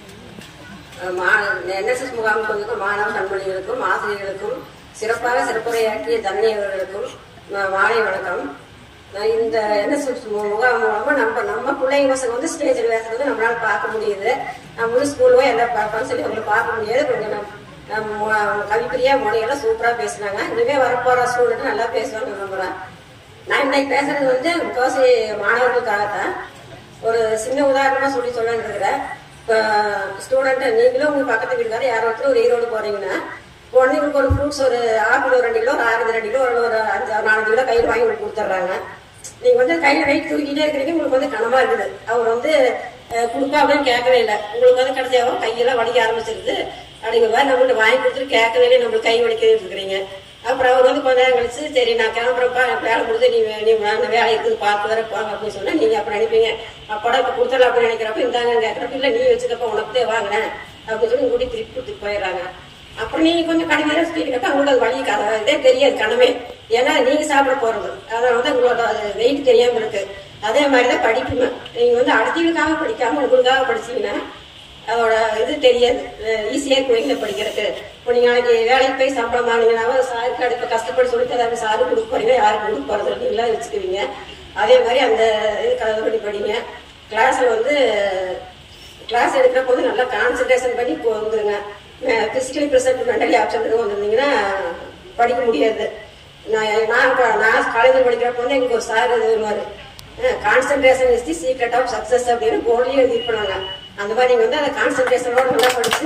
என்எஸ்எஸ் முகாமுக்கு வந்திருக்க மாணவ கண்மணிகளுக்கும் ஆசிரியர்களுக்கும் சிறப்பாக சிறப்புரையாற்றிய தன்னை அவர்களுக்கும் நான் மாலை வணக்கம் நான் இந்த என்எஸ்எஸ் முகாம் மூலமா நம்ம நம்ம பிள்ளைங்க பசங்க வந்து ஸ்டேஜில் பேசுறது நம்மளால பார்க்க முடியுது நம்ம வந்து ஸ்கூல்ல எல்லா பார்ப்போம்னு சொல்லி அவங்களை பார்க்க முடியாது கொஞ்சம் நம்ம நம்ம கவிப்பிரியா மொழியெல்லாம் சூப்பரா பேசினாங்க இனிமே வரப்போற ஸ்டூடெண்ட் நல்லா பேசுவாங்க நம்புறேன் நான் இன்னைக்கு பேசுறது வந்து முக்காவாசி மாணவர்களுக்காகத்தான் ஒரு சின்ன உதாரணமா சொல்லி சொல்லலாம்னு இருக்கிறேன் இப்போ ஸ்டூடெண்ட் நீங்களும் உங்க பக்கத்து வீட்டுக்காரர் யாரோ ஒருத்தர் ஒரு ஈரோடு போறீங்கன்னா உடனே உங்களுக்கு ஒரு ஃப்ரூட்ஸ் ஒரு ஆப்பிள் ஒரு ரெண்டு கிலோ ஒரு ஆரஞ்சு ரெண்டு கிலோ ஒரு ஒரு அஞ்சு ஒரு நாலஞ்சு கிலோ கையில் வாங்கி உங்களுக்கு கொடுத்துட்றாங்க நீங்க வந்து கையில வெயிட் தூக்கிட்டே இருக்கிறீங்க உங்களுக்கு வந்து கனமா இருக்குது அவர் வந்து அஹ், கொடுப்பா அப்படின்னு கேட்கவே இல்லை உங்களுக்கு வந்து கிடைச்சாவும் கையெல்லாம் வலிக்க ஆரம்பிச்சிருது அப்படிங்கிற மாதிரி நம்மள்ட்ட வாங்கி கொடுத்துட்டு கேட்கவே இல்லை நம்மளுக்கு கை வலிக்க இருக்கிறீங்க அப்புறம் அவர் வந்து கொஞ்ச நேரம் கழிச்சு சரி நான் கிளம்புறப்பா எனக்கு வேலை முடிஞ்சு நீ வே- நீ வேலை வேலை இருக்குது பார்த்து வர போங்க அப்படின்னு சொன்னா நீங்க அப்புறம் நினைப்பீங்க அப்படா இப்ப கொடுத்துடலாம் அப்படின்னு நினைக்கிறப்ப இந்தாங்க கேட்கறப்ப இல்ல நீ வச்சுக்கப்ப உனக்கு வாங்கினேன் அப்படின்னு சொல்லி கூட்டி திருப்பி கொடுத்துட்டு போயிடுறாங்க அப்புறம் நீங்க கொஞ்சம் கடுமையான ஸ்பீடு கேட்டா உங்களுக்கு அது வழி கதை இதே தெரியாது கனமே ஏன்னா நீங்க சாப்பிட போறது அதனால வந்து உங்களோட வெயிட் தெரியாம இருக்கு அதே மாதிரி தான் படிப்புங்க நீங்க வந்து அடுத்தவங்களுக்காக படிக்காம உங்களுக்காக படிச்சீங்கன்னா அதோட இது தெரியாது ஈஸியாக இருக்கும் வெளியில் படிக்கிறதுக்கு இப்போ நீங்கள் நாளைக்கு வேலைக்கு போய் சம்பளம் வாங்கினீங்கன்னா சாருக்கு அடுத்த கஷ்டப்பட்டு சொல்லி தராங்க சாரு கொடுக்க போறீங்க யாருக்கு கொடுக்க போறது நீங்களா வச்சுக்குவீங்க அதே மாதிரி அந்த இது கலந்து பண்ணி படிங்க கிளாஸில் வந்து கிளாஸ் எடுக்கிற போது நல்லா கான்சென்ட்ரேஷன் பண்ணி இப்போ வந்துருங்க பிசிக்கலி ப்ரெசன்ட் மென்டலி ஆப்சன்ட் வந்திருந்தீங்கன்னா படிக்க முடியாது நான் நான் இப்போ நான் காலேஜில் படிக்கிறப்ப வந்து எங்களுக்கு ஒரு சார் இது வருவார் concentration is the secret of success அப்படின்னு போர்ட்லேயே எழுதிருப்பாங்க அந்த மாதிரி நீங்கள் வந்து அந்த கான்சென்ட்ரேஷனோட நல்லா படிச்சு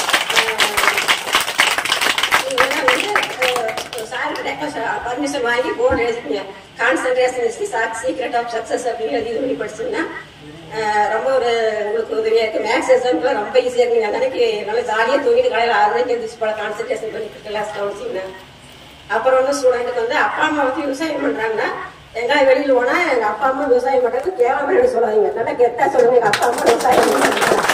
நீங்க வந்து சார்கிட்ட பர்மிஷன் வாங்கி போர்டு எழுதிக்கங்க concentration is the secret of success அப்படின்னு எழுதி இது பண்ணி படிச்சீங்கன்னா அஹ், ரொம்ப ஒரு உங்களுக்கு உதவியா இருக்கு மேக்ஸ் எக்ஸாம்க்குலாம் ரொம்ப ஈஸியா இருக்குங்க அந்த அன்னைக்கு நல்லா ஜாலியாக தூங்கிட்டு காலையில் ஆறு மணிக்கு எழுந்திரிச்சு போல கான்சென்ட்ரேஷன் பண்ணி கிளாஸ் கவனிச்சிங்கன்னா அப்புறம் வந்து ஸ்டூடெண்ட்டுக்கு வந்து அப்பா அம்மா வந்து விவசாயம் பண்றாங்கன்னா எங்காவது வெளியில் போனா எங்க அப்பா அம்மா விவசாயம் பண்றது கேவலம் சொல்லாதீங்க நல்லா கெத்தா சொல்லுங்க எங்க அப்பா அம்மா விவசாயம் பண்றாங்க